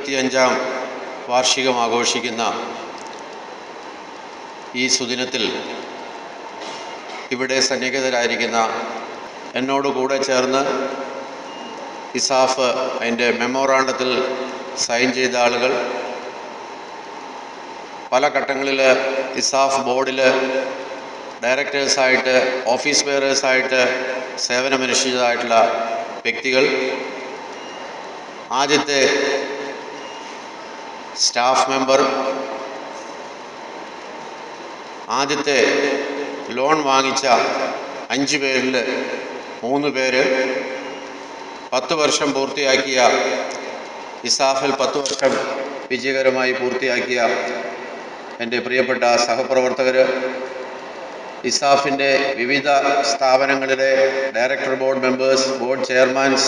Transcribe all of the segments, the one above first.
ഇരുപത്തിയഞ്ചാം വാർഷികം ആഘോഷിക്കുന്ന ഈ സുദിനത്തിൽ ഇവിടെ സന്നിഹിതരായിരിക്കുന്ന എന്നോട് കൂടെ ചേർന്ന് ഇസാഫ് അതിൻ്റെ മെമ്മോറാണ്ടത്തിൽ സൈൻ ചെയ്ത ആളുകൾ പല ഘട്ടങ്ങളിൽ ഇസാഫ് ബോർഡിൽ ഡയറക്ടേഴ്സായിട്ട് ഓഫീസ് ബെയറേഴ്സായിട്ട് സേവനമനുഷ്ഠിച്ചതായിട്ടുള്ള വ്യക്തികൾ ആദ്യത്തെ സ്റ്റാഫ് മെമ്പർ ആദ്യത്തെ ലോൺ വാങ്ങിച്ച അഞ്ച് പേരിൽ മൂന്ന് പേര് പത്ത് വർഷം പൂർത്തിയാക്കിയ ഇസാഫിൽ പത്ത് വർഷം വിജയകരമായി പൂർത്തിയാക്കിയ എൻ്റെ പ്രിയപ്പെട്ട സഹപ്രവർത്തകർ ഇസാഫിൻ്റെ വിവിധ സ്ഥാപനങ്ങളിലെ director board members board chairmans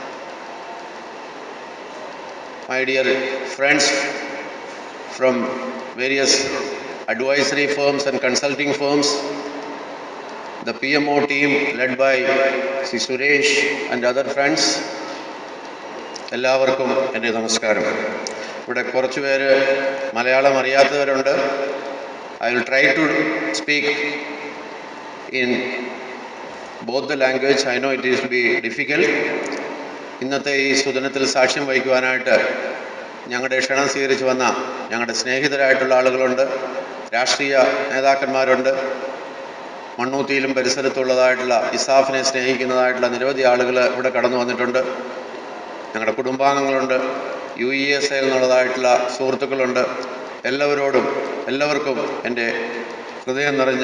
my dear friends from various advisory firms and consulting firms, the PMO team led by Sri Suresh and other friends, എല്ലാവർക്കും എൻ്റെ നമസ്കാരം ഇവിടെ കുറച്ച് പേര് മലയാളം അറിയാത്തവരുണ്ട് I will try to speak in both the language I know it is be difficult ഇന്നത്തെ ഈ സുദിനത്തിൽ സാക്ഷ്യം വഹിക്കുവാനായിട്ട് ഞങ്ങളുടെ ക്ഷണം സ്വീകരിച്ചു വന്ന ഞങ്ങളുടെ സ്നേഹിതരായിട്ടുള്ള ആളുകളുണ്ട് രാഷ്ട്രീയ നേതാക്കന്മാരുണ്ട് മണ്ണൂത്തിയിലും പരിസരത്തുള്ളതായിട്ടുള്ള ഇസാഫിനെ സ്നേഹിക്കുന്നതായിട്ടുള്ള നിരവധി ആളുകൾ ഇവിടെ കടന്നു വന്നിട്ടുണ്ട് ഞങ്ങളുടെ കുടുംബാംഗങ്ങളുണ്ട് യു ഇ എസ് എ എന്നുള്ളതായിട്ടുള്ള സുഹൃത്തുക്കളുണ്ട് എല്ലാവരോടും എല്ലാവർക്കും എൻ്റെ ഹൃദയം നിറഞ്ഞ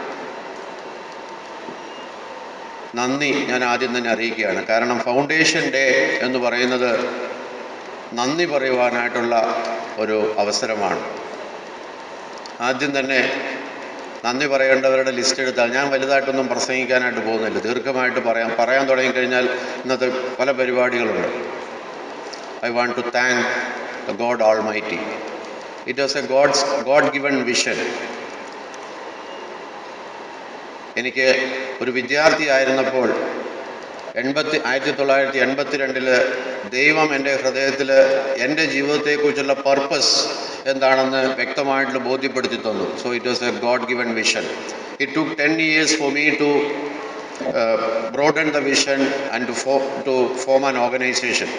നന്ദി ഞാൻ ആദ്യം തന്നെ അറിയിക്കുകയാണ് കാരണം ഫൗണ്ടേഷൻ ഡേ എന്ന് പറയുന്നത് നന്ദി പറയുവാനായിട്ടുള്ള ഒരു അവസരമാണ് ആദ്യം തന്നെ നന്ദി പറയേണ്ടവരുടെ ലിസ്റ്റ് എടുത്താൽ ഞാൻ വലുതായിട്ടൊന്നും പ്രസംഗിക്കാനായിട്ട് പോകുന്നില്ല ദീർഘമായിട്ട് പറയാം പറയാൻ തുടങ്ങിക്കഴിഞ്ഞാൽ ഇന്നത്തെ പല പരിപാടികളുണ്ട് I want to thank the God almighty it was a God's God given vision എനിക്ക് ഒരു വിദ്യാർത്ഥിയായിരുന്നപ്പോൾ എൺപത്തി ആയിരത്തി തൊള്ളായിരത്തി എൺപത്തി രണ്ടില് ദൈവം എൻ്റെ ഹൃദയത്തിൽ എൻ്റെ ജീവിതത്തെക്കുറിച്ചുള്ള പർപ്പസ് എന്താണെന്ന് വ്യക്തമായിട്ട് ബോധ്യപ്പെടുത്തി തന്നു so it was a God given vision it took ten years for me to broaden the vision and to for to form an organisation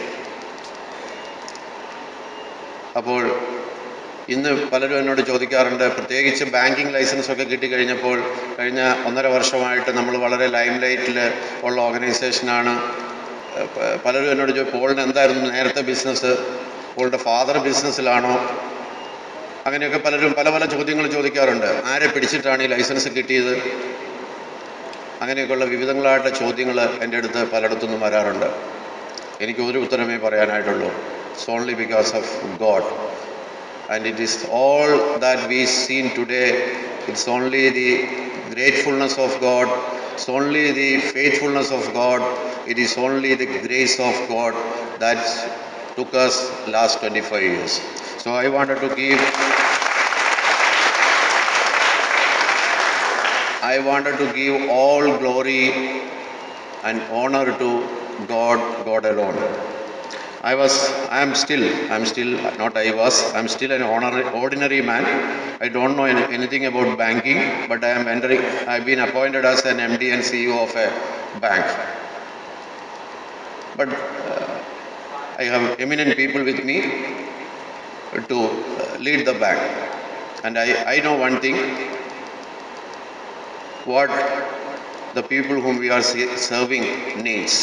അപ്പോൾ ഇന്ന് പലരും എന്നോട് ചോദിക്കാറുണ്ട് പ്രത്യേകിച്ച് ബാങ്കിങ് ലൈസൻസ് ഒക്കെ കിട്ടിക്കഴിഞ്ഞപ്പോൾ കഴിഞ്ഞ ഒന്നര വർഷമായിട്ട് നമ്മൾ വളരെ ലൈം ലൈറ്റിൽ ഉള്ള ഓർഗനൈസേഷനാണ് പ- പലരും എന്നോട് ചോദിച്ചു പോളിന് എന്തായിരുന്നു നേരത്തെ ബിസിനസ് പോളിൻ്റെ ഫാദർ ബിസിനസ്സിലാണോ അങ്ങനെയൊക്കെ പലരും പല പല ചോദ്യങ്ങൾ ചോദിക്കാറുണ്ട് ആരെ പിടിച്ചിട്ടാണ് ഈ ലൈസൻസ് കിട്ടിയത് അങ്ങനെയൊക്കെയുള്ള വിവിധങ്ങളായിട്ടുള്ള ചോദ്യങ്ങൾ എൻ്റെ അടുത്ത് പലയിടത്തുനിന്നും വരാറുണ്ട് എനിക്ക് ഒരു ഉത്തരമേ പറയാനായിട്ടുള്ളൂ it's only because of God and it is all that we seen today it's only the gratefulness of god it's only the faithfulness of god it is only the grace of god that took us last 25 years so i wanted to give i wanted to give all glory and honor to god god alone I was, I am still, I am still, not I was, I am still an honor, ordinary man. I don't know any, anything about banking, but I am entering, I have been appointed as an MD and CEO of a bank. But uh, I have eminent people with me to uh, lead the bank. And I, I know one thing, what the people whom we are se- serving needs.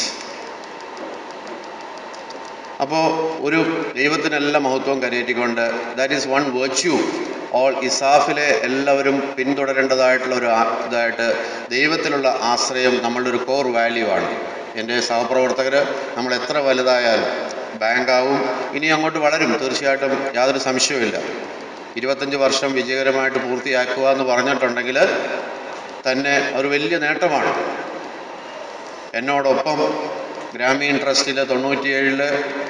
അപ്പോൾ ഒരു ദൈവത്തിനെല്ലാം മഹത്വം കരയേറ്റിക്കൊണ്ട് that is one virtue all ഇസാഫിലെ എല്ലാവരും പിന്തുടരേണ്ടതായിട്ടുള്ള ഒരു ആ- ഇതായിട്ട് ദൈവത്തിലുള്ള ആശ്രയം നമ്മളുടെ ഒരു കോർ വാല്യൂ ആണ് എൻ്റെ സഹപ്രവർത്തകർ നമ്മൾ എത്ര വലുതായാലും ബാങ്കാവും ഇനി അങ്ങോട്ട് വളരും തീർച്ചയായിട്ടും യാതൊരു സംശയവുമില്ല ഇരുപത്തഞ്ച് വർഷം വിജയകരമായിട്ട് പൂർത്തിയാക്കുക എന്ന് പറഞ്ഞിട്ടുണ്ടെങ്കിൽ തന്നെ ഒരു വലിയ നേട്ടമാണ് എന്നോടൊപ്പം ഗ്രാമീൺ ട്രസ്റ്റിൽ തൊണ്ണൂറ്റിയേഴിൽ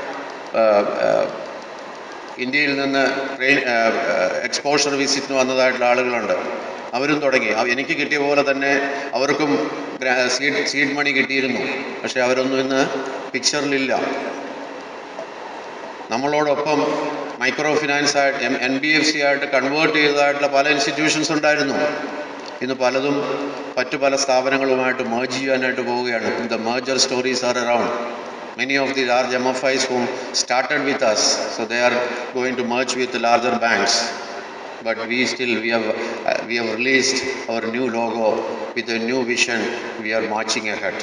ഇന്ത്യയിൽ നിന്ന് ട്രെയിൻ എക്സ്പോഷർ വിസിറ്റിന് വന്നതായിട്ടുള്ള ആളുകളുണ്ട് അവരും തുടങ്ങി അവ- എനിക്ക് കിട്ടിയ പോലെ തന്നെ അവർക്കും സീഡ് സീഡ് മണി കിട്ടിയിരുന്നു പക്ഷേ അവരൊന്നും ഇന്ന് പിക്ചറിലില്ല നമ്മളോടൊപ്പം മൈക്രോ ഫിനാൻസ് ആയിട്ട് M N B F C ആയിട്ട് കൺവേർട്ട് ചെയ്തതായിട്ടുള്ള പല ഇൻസ്റ്റിറ്റ്യൂഷൻസ് ഉണ്ടായിരുന്നു ഇന്ന് പലതും മറ്റു പല സ്ഥാപനങ്ങളുമായിട്ട് മേർജ് ചെയ്യാനായിട്ട് പോവുകയാണ് the merger stories are around many of the large M F Is hmm started with us so they are going to merge with larger banks but we still we have uh, we have released our new logo with a new vision we are marching ahead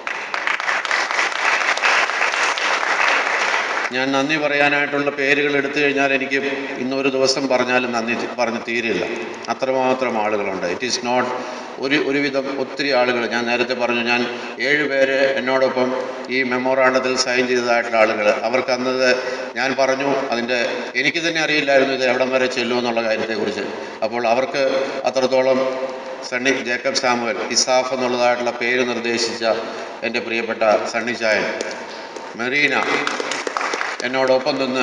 ഞാൻ നന്ദി പറയാനായിട്ടുള്ള പേരുകൾ എടുത്തു കഴിഞ്ഞാൽ എനിക്ക് ഇന്നൊരു ദിവസം പറഞ്ഞാലും നന്ദി പറഞ്ഞ് തീരില്ല അത്രമാത്രം ആളുകളുണ്ട് ഇറ്റ് ഈസ് നോട്ട് ഒരു ഒരുവിധം ഒത്തിരി ആളുകൾ ഞാൻ നേരത്തെ പറഞ്ഞു ഞാൻ ഏഴ് പേര് എന്നോടൊപ്പം ഈ മെമ്മോറാണ്ടത്തിൽ സൈൻ ചെയ്തതായിട്ടുള്ള ആളുകൾ അവർക്ക് അന്നത് ഞാൻ പറഞ്ഞു അതിൻ്റെ എനിക്ക് തന്നെ അറിയില്ലായിരുന്നു ഇത് എവിടം വരെ ചെല്ലുമെന്നുള്ള കാര്യത്തെക്കുറിച്ച് അപ്പോൾ അവർക്ക് അത്രത്തോളം സണ്ണി ജേക്കബ് സാമുവൽ ഇസാഫ് എന്നുള്ളതായിട്ടുള്ള പേര് നിർദ്ദേശിച്ച എൻ്റെ പ്രിയപ്പെട്ട സണ്ണി ചായൻ മെറീന എന്നോടൊപ്പം നിന്ന്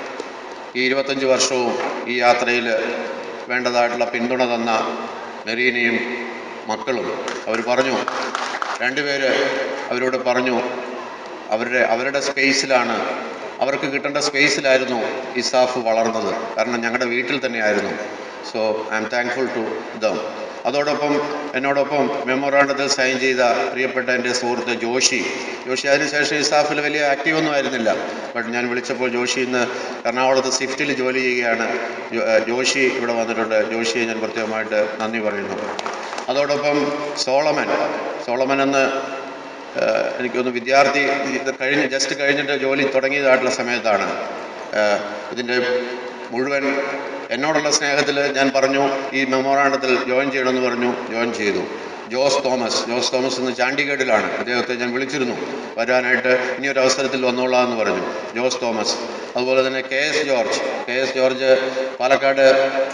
ഈ ഇരുപത്തഞ്ച് വർഷവും ഈ യാത്രയിൽ വേണ്ടതായിട്ടുള്ള പിന്തുണ തന്ന മെറീനയും മക്കളും അവർ പറഞ്ഞു രണ്ടുപേര് അവരോട് പറഞ്ഞു അവരുടെ അവരുടെ സ്പേസിലാണ് അവർക്ക് കിട്ടേണ്ട സ്പേസിലായിരുന്നു ഇസാഫ് വളർന്നത് കാരണം ഞങ്ങളുടെ വീട്ടിൽ തന്നെയായിരുന്നു so I'm thankful to them അതോടൊപ്പം എന്നോടൊപ്പം മെമ്മോറാണ്ടത്തിൽ സൈൻ ചെയ്ത പ്രിയപ്പെട്ട എൻ്റെ സുഹൃത്ത് ജോഷി ജോഷി അതിനുശേഷം ഇസാഫിൽ വലിയ ആക്റ്റീവ് ഒന്നും ആയിരുന്നില്ല ബട്ട് ഞാൻ വിളിച്ചപ്പോൾ ജോഷി ഇന്ന് എറണാകുളത്ത് സ്വിഫ്റ്റിൽ ജോലി ചെയ്യുകയാണ് ജോ- ഏഹ് ജോഷി ഇവിടെ വന്നിട്ടുണ്ട് ജോഷിയെ ഞാൻ പ്രത്യേകമായിട്ട് നന്ദി പറയുന്നു അതോടൊപ്പം സോളമൻ സോളമൻ എന്ന് ഏഹ് എനിക്കൊന്ന് വിദ്യാർത്ഥി ഇത് കഴിഞ്ഞ് ജസ്റ്റ് കഴിഞ്ഞിട്ട് ജോലി തുടങ്ങിയതായിട്ടുള്ള സമയത്താണ് ഏഹ് ഇതിൻ്റെ മുഴുവൻ എന്നോടുള്ള സ്നേഹത്തിൽ ഞാൻ പറഞ്ഞു ഈ മെമ്മോറാണ്ടത്തിൽ ജോയിൻ ചെയ്യണമെന്ന് പറഞ്ഞു ജോയിൻ ചെയ്തു ജോസ് തോമസ് ജോസ് തോമസ് ഇന്ന് ചാണ്ടിഗഡിലാണ് അദ്ദേഹത്തെ ഞാൻ വിളിച്ചിരുന്നു വരാനായിട്ട് ഇനി ഒരു അവസരത്തിൽ വന്നോളാം എന്ന് പറഞ്ഞു ജോസ് തോമസ് അതുപോലെ തന്നെ K S George K S George Palakkad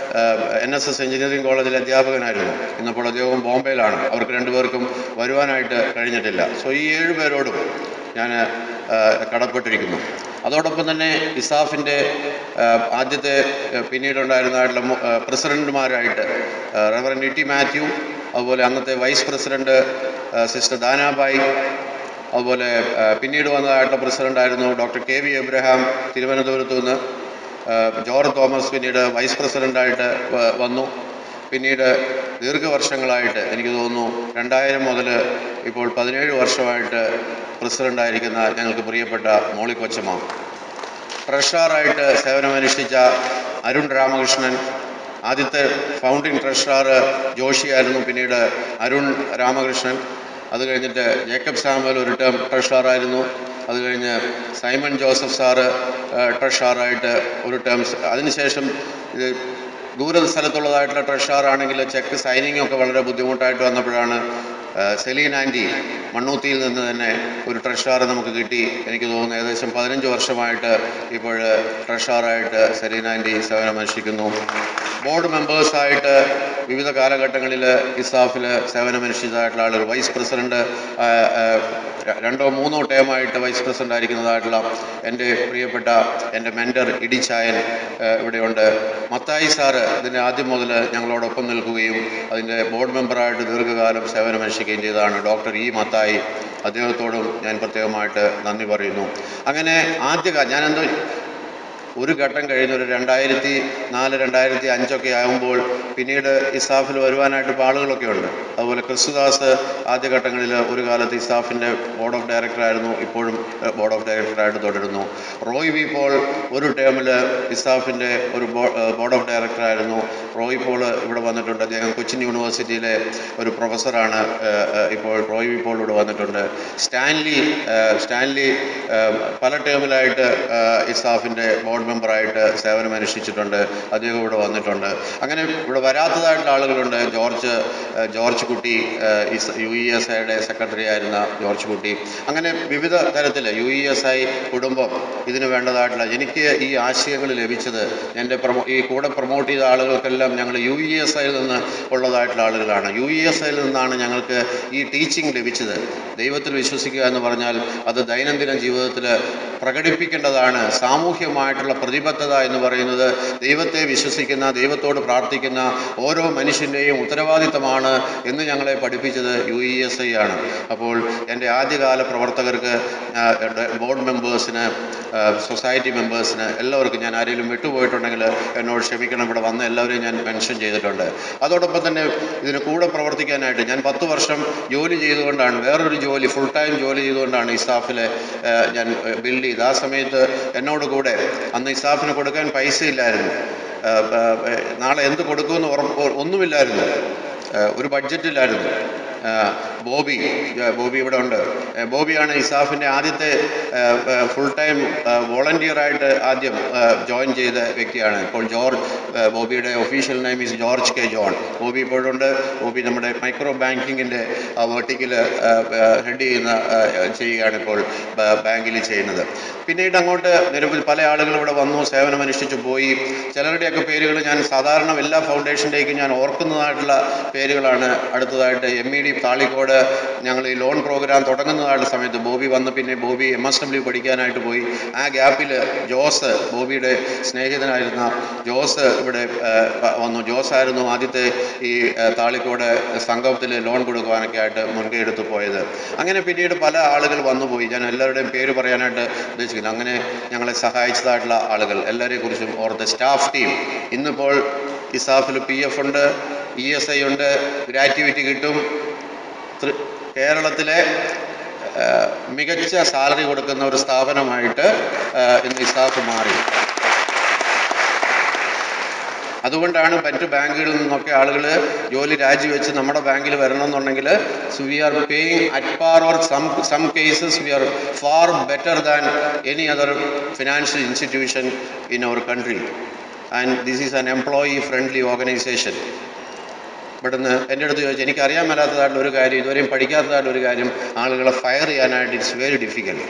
N S S engineering കോളേജിലെ അധ്യാപകനായിരുന്നു ഇന്നിപ്പോൾ അദ്ദേഹം ബോംബെയിലാണ് അവർക്ക് രണ്ടുപേർക്കും വരുവാനായിട്ട് കഴിഞ്ഞിട്ടില്ല സോ ഈ ഏഴ് പേരോടും ഞാൻ കടപ്പെട്ടിരിക്കുന്നു അതോടൊപ്പം തന്നെ ഇസാഫിൻ്റെ ആദ്യത്തെ ആ, പിന്നീടുണ്ടായിരുന്നതായിട്ടുള്ള മു- ആ, പ്രസിഡന്റുമാരായിട്ട് റെവറൻ ഇ ടി മാത്യു അതുപോലെ അന്നത്തെ വൈസ് പ്രസിഡന്റ് ആ, സിസ്റ്റർ ദാനാബായി അതുപോലെ ആ, പിന്നീട് വന്നതായിട്ടുള്ള പ്രസിഡന്റായിരുന്നു ഡോക്ടർ കെ വി എബ്രഹാം തിരുവനന്തപുരത്ത് നിന്ന് ആ, ജോർജ് തോമസ് പിന്നീട് വൈസ് പ്രസിഡന്റായിട്ട് വ- വന്നു പിന്നീട് ദീർഘവർഷങ്ങളായിട്ട് എനിക്ക് തോന്നുന്നു രണ്ടായിരം മുതൽ ഇപ്പോൾ പതിനേഴ് വർഷമായിട്ട് പ്രസിഡൻ്റായിരിക്കുന്ന ഞങ്ങൾക്ക് പ്രിയപ്പെട്ട മോളി കൊച്ചമ്മ ട്രഷറായിട്ട് സേവനമനുഷ്ഠിച്ച അരുൺ രാമകൃഷ്ണൻ ആദ്യത്തെ ഫൗണ്ടിങ് ട്രഷറർ ജോഷിയായിരുന്നു പിന്നീട് അരുൺ രാമകൃഷ്ണൻ അത് കഴിഞ്ഞിട്ട് ജേക്കബ് സാമുവൽ ഒരു ടേം ട്രഷറായിരുന്നു അത് കഴിഞ്ഞ് സൈമൺ ജോസഫ് സാറ് ട്രഷറായിട്ട് ഒരു ടേം അതിനുശേഷം ഇത് ദൂര സ്ഥലത്തുള്ളതായിട്ടുള്ള ട്രഷറാണെങ്കിൽ ചെക്ക് സൈനിങ് ഒക്കെ വളരെ ബുദ്ധിമുട്ടായിട്ട് വന്നപ്പോഴാണ് ആ, സെലീൻ ആൻറ്റി മണ്ണൂത്തിയിൽ നിന്ന് തന്നെ ഒരു ട്രഷറാർ നമുക്ക് കിട്ടി എനിക്ക് തോന്നുന്നു ഏകദേശം പതിനഞ്ച് വർഷമായിട്ട് ഇപ്പോൾ ട്രഷറായിട്ട് സെലീൻ ആൻറ്റി സേവനമനുഷ്ഠിക്കുന്നു ബോർഡ് മെമ്പേഴ്സായിട്ട് വിവിധ കാലഘട്ടങ്ങളിൽ ഇസാഫിൽ സേവനമനുഷ്ഠിച്ചതായിട്ടുള്ള ആളുകൾ വൈസ് പ്രസിഡന്റ് ആ, ആ, ര- രണ്ടോ മൂന്നോ ടേമായിട്ട് വൈസ് പ്രസിഡന്റ് ആയിരിക്കുന്നതായിട്ടുള്ള എൻ്റെ പ്രിയപ്പെട്ട എൻ്റെ മെൻറ്റർ ഇടിച്ചായൻ ആ, ഇവിടെയുണ്ട് മത്തായി സാറ് ഇതിൻ്റെ ആദ്യം മുതൽ ഞങ്ങളോടൊപ്പം നിൽക്കുകയും അതിൻ്റെ ബോർഡ് മെമ്പറായിട്ട് ദീർഘകാലം സേവനമനുഷ്ഠിക്കുകയും ചെയ്തതാണ് ഡോക്ടർ ഇ മത്തായി അദ്ദേഹത്തോടും ഞാൻ പ്രത്യേകമായിട്ട് നന്ദി പറയുന്നു അങ്ങനെ ആദ്യ ഞാനെന്തോ ഒരു ഘട്ടം കഴിഞ്ഞ് ഒരു രണ്ടായിരത്തി നാല് രണ്ടായിരത്തി അഞ്ചൊക്കെ ആകുമ്പോൾ പിന്നീട് ഇസാഫിൽ വരുവാനായിട്ട് ഇപ്പോൾ ആളുകളൊക്കെ ഉണ്ട് അതുപോലെ ക്രിസ്തുദാസ് ആദ്യഘട്ടങ്ങളിൽ ഒരു കാലത്ത് ഇസാഫിൻ്റെ ബോർഡ് ഓഫ് ഡയറക്ടറായിരുന്നു ഇപ്പോഴും ബോർഡ് ഓഫ് ഡയറക്ടറായിട്ട് തുടരുന്നു റോയ് വി പോൾ ഒരു ടേമിൽ ഇസാഫിൻ്റെ ഒരു ബോർഡ് ഓഫ് ഡയറക്ടറായിരുന്നു റോയ് പോൾ ഇവിടെ വന്നിട്ടുണ്ട് അദ്ദേഹം കൊച്ചിൻ യൂണിവേഴ്സിറ്റിയിലെ ഒരു പ്രൊഫസറാണ് ഏഹ്, ഏഹ്, ഇപ്പോൾ റോയ് വി പോൾ ഇവിടെ വന്നിട്ടുണ്ട് സ്റ്റാൻലി ഏഹ്, സ്റ്റാൻലി ഏഹ്, പല ടേമിലായിട്ട് ഏഹ്, ഇസാഫിൻ്റെ ബോർഡ് മെമ്പറായിട്ട് സേവനം അനുഷ്ഠിച്ചിട്ടുണ്ട് അദ്ദേഹം ഇവിടെ വന്നിട്ടുണ്ട് അങ്ങനെ ഇവിടെ വരാത്തതായിട്ടുള്ള ആളുകളുണ്ട് ജോർജ് ഏഹ്, ജോർജ് കുട്ടി ഏഹ്, ഇസ് യു ഇ എസ് ഐയുടെ സെക്രട്ടറി ആയിരുന്ന ജോർജ് കുട്ടി അങ്ങനെ വിവിധ തരത്തിൽ യു ഇ എസ് ഐ കുടുംബം ഇതിന് വേണ്ടതായിട്ടുള്ള എനിക്ക് ഈ ആശയങ്ങൾ ലഭിച്ചത് എൻ്റെ പ്രൊമോ ഈ കൂടെ പ്രൊമോട്ട് ചെയ്ത ആളുകൾക്കെല്ലാം ഞങ്ങൾ യു ഇ എസ് ഐയിൽ നിന്ന് ഉള്ളതായിട്ടുള്ള ആളുകളാണ് യു ഇ എസ് ഐയിൽ നിന്നാണ് ഞങ്ങൾക്ക് ഈ ടീച്ചിങ് ലഭിച്ചത് ദൈവത്തിൽ വിശ്വസിക്കുക എന്ന് പറഞ്ഞാൽ അത് ദൈനംദിന ജീവിതത്തിൽ പ്രകടിപ്പിക്കേണ്ടതാണ് സാമൂഹ്യമായിട്ടുള്ള സേവനത്തിനായിട്ടുള്ള പ്രതിബദ്ധത എന്ന് പറയുന്നത് ദൈവത്തെ വിശ്വസിക്കുന്ന ദൈവത്തോട് പ്രാർത്ഥിക്കുന്ന ഓരോ മനുഷ്യൻ്റെയും ഉത്തരവാദിത്തമാണ് എന്ന് ഞങ്ങളെ പഠിപ്പിച്ചത് യു ഇ എസ് ഐ ആണ് അപ്പോൾ എൻ്റെ ആദ്യകാല പ്രവർത്തകർക്ക് ആ, എൻ്റെ ബോർഡ് മെമ്പേഴ്സിന് സൊസൈറ്റി മെമ്പേഴ്സിന് എല്ലാവർക്കും ഞാൻ ആരെങ്കിലും വിട്ടുപോയിട്ടുണ്ടെങ്കിൽ എന്നോട് ക്ഷമിക്കണം ഇവിടെ വന്ന എല്ലാവരെയും ഞാൻ മെൻഷൻ ചെയ്തിട്ടുണ്ട് അതോടൊപ്പം തന്നെ ഇതിന് കൂടെ പ്രവർത്തിക്കാനായിട്ട് ഞാൻ പത്ത് വർഷം ജോലി ചെയ്തുകൊണ്ടാണ് വേറൊരു ജോലി ഫുൾ ടൈം ജോലി ചെയ്തുകൊണ്ടാണ് ഇസാഫിൽ ഞാൻ ബിൽഡ് ചെയ്ത് ആ സമയത്ത് എന്നോട് കൂടെ അന്ന് ഇസാഫിന് കൊടുക്കാൻ പൈസ ഇല്ലായിരുന്നു ആ, ആ, നാളെ എന്ത് കൊടുക്കുമെന്ന് ഉറപ്പ് ഒന്നുമില്ലായിരുന്നു ആ, ഒരു ബഡ്ജറ്റില്ലായിരുന്നു ആ, ബോബി ആ, ബോബി ഇവിടെ ഉണ്ട് ആ, ബോബിയാണ് ഇസാഫിൻ്റെ ആദ്യത്തെ ഫുൾ ടൈം വോളണ്ടിയറായിട്ട് ആദ്യം ജോയിൻ ചെയ്ത വ്യക്തിയാണ് ഇപ്പോൾ ജോർജ് ആ, ബോബിയുടെ official name is George K John Bobby ഇപ്പോഴുണ്ട് ബോബി നമ്മുടെ മൈക്രോ ബാങ്കിങ്ങിൻ്റെ വെർട്ടിക്കൽ ഹെഡ് ചെയ്യുന്ന ആ, ചെയ്യുകയാണ് ഇപ്പോൾ ബാങ്കിൽ ചെയ്യുന്നത് പിന്നീട് അങ്ങോട്ട് നിരവധി പല ആളുകൾ ഇവിടെ വന്നു സേവനമനുഷ്ഠിച്ചു പോയി ചിലരുടെയൊക്കെ പേരുകൾ ഞാൻ സാധാരണ എല്ലാ ഫൗണ്ടേഷൻ്റെയും ഞാൻ ഓർക്കുന്നതായിട്ടുള്ള പേരുകളാണ് അടുത്തതായിട്ട് എം ഇ ഡി താളിക്കോട് ഞങ്ങൾ ഈ ലോൺ പ്രോഗ്രാം തുടങ്ങുന്നതായിട്ടുള്ള സമയത്ത് ബോബി വന്ന് പിന്നെ ബോബി എം എസ് ഡബ്ല്യു പഠിക്കാനായിട്ട് പോയി ആ ഗ്യാപ്പിൽ ജോസ് ബോബിയുടെ സ്നേഹിതനായിരുന്ന ജോസ് ഇവിടെ ആ, വന്നു ജോസ് ആയിരുന്നു ആദ്യത്തെ ഈ ആ, താളിക്കോട് സംഘത്തിൽ ലോൺ കൊടുക്കുവാനൊക്കെ ആയിട്ട് മുൻകൈ എടുത്ത് പോയത് അങ്ങനെ പിന്നീട് പല ആളുകൾ വന്നുപോയി ഞാൻ എല്ലാവരുടെയും പേര് പറയാനായിട്ട് ഉദ്ദേശിക്കുന്നു അങ്ങനെ ഞങ്ങളെ സഹായിച്ചതായിട്ടുള്ള ആളുകൾ എല്ലാവരെയും കുറിച്ചും ഓർത്ത് സ്റ്റാഫ് ടീം ഇന്നിപ്പോൾ ഇസാഫിൽ പി എഫ് ഉണ്ട് ഇ എസ് ഐ ഉണ്ട് ഗ്രാറ്റുവിറ്റി കിട്ടും തൃ- കേരളത്തിലെ ആ, മികച്ച സാലറി കൊടുക്കുന്ന ഒരു സ്ഥാപനമായിട്ട് ആ, ഇന്ന് ഇസാഫ് മാറി അതുകൊണ്ടാണ് മറ്റ് ബാങ്കുകളിൽ നിന്നൊക്കെ ആളുകൾ ജോലി രാജിവെച്ച് നമ്മുടെ ബാങ്കിൽ വരണം എന്നുണ്ടെങ്കിൽ so we are paying at par or some some cases we are far better than any other financial institution in our country and this is an employee friendly organization ഇവിടുന്ന് എൻ്റെ അടുത്ത് ചോദിച്ചു എനിക്കറിയാൻ മേലാത്തതായിട്ടുള്ള ഒരു കാര്യം ഇതുവരെയും പഠിക്കാത്തതായിട്ടുള്ള ഒരു കാര്യം ആളുകളെ ഫയർ ചെയ്യാനായിട്ട് ഇറ്റ്സ് വെരി ഡിഫിക്കൽട്ട്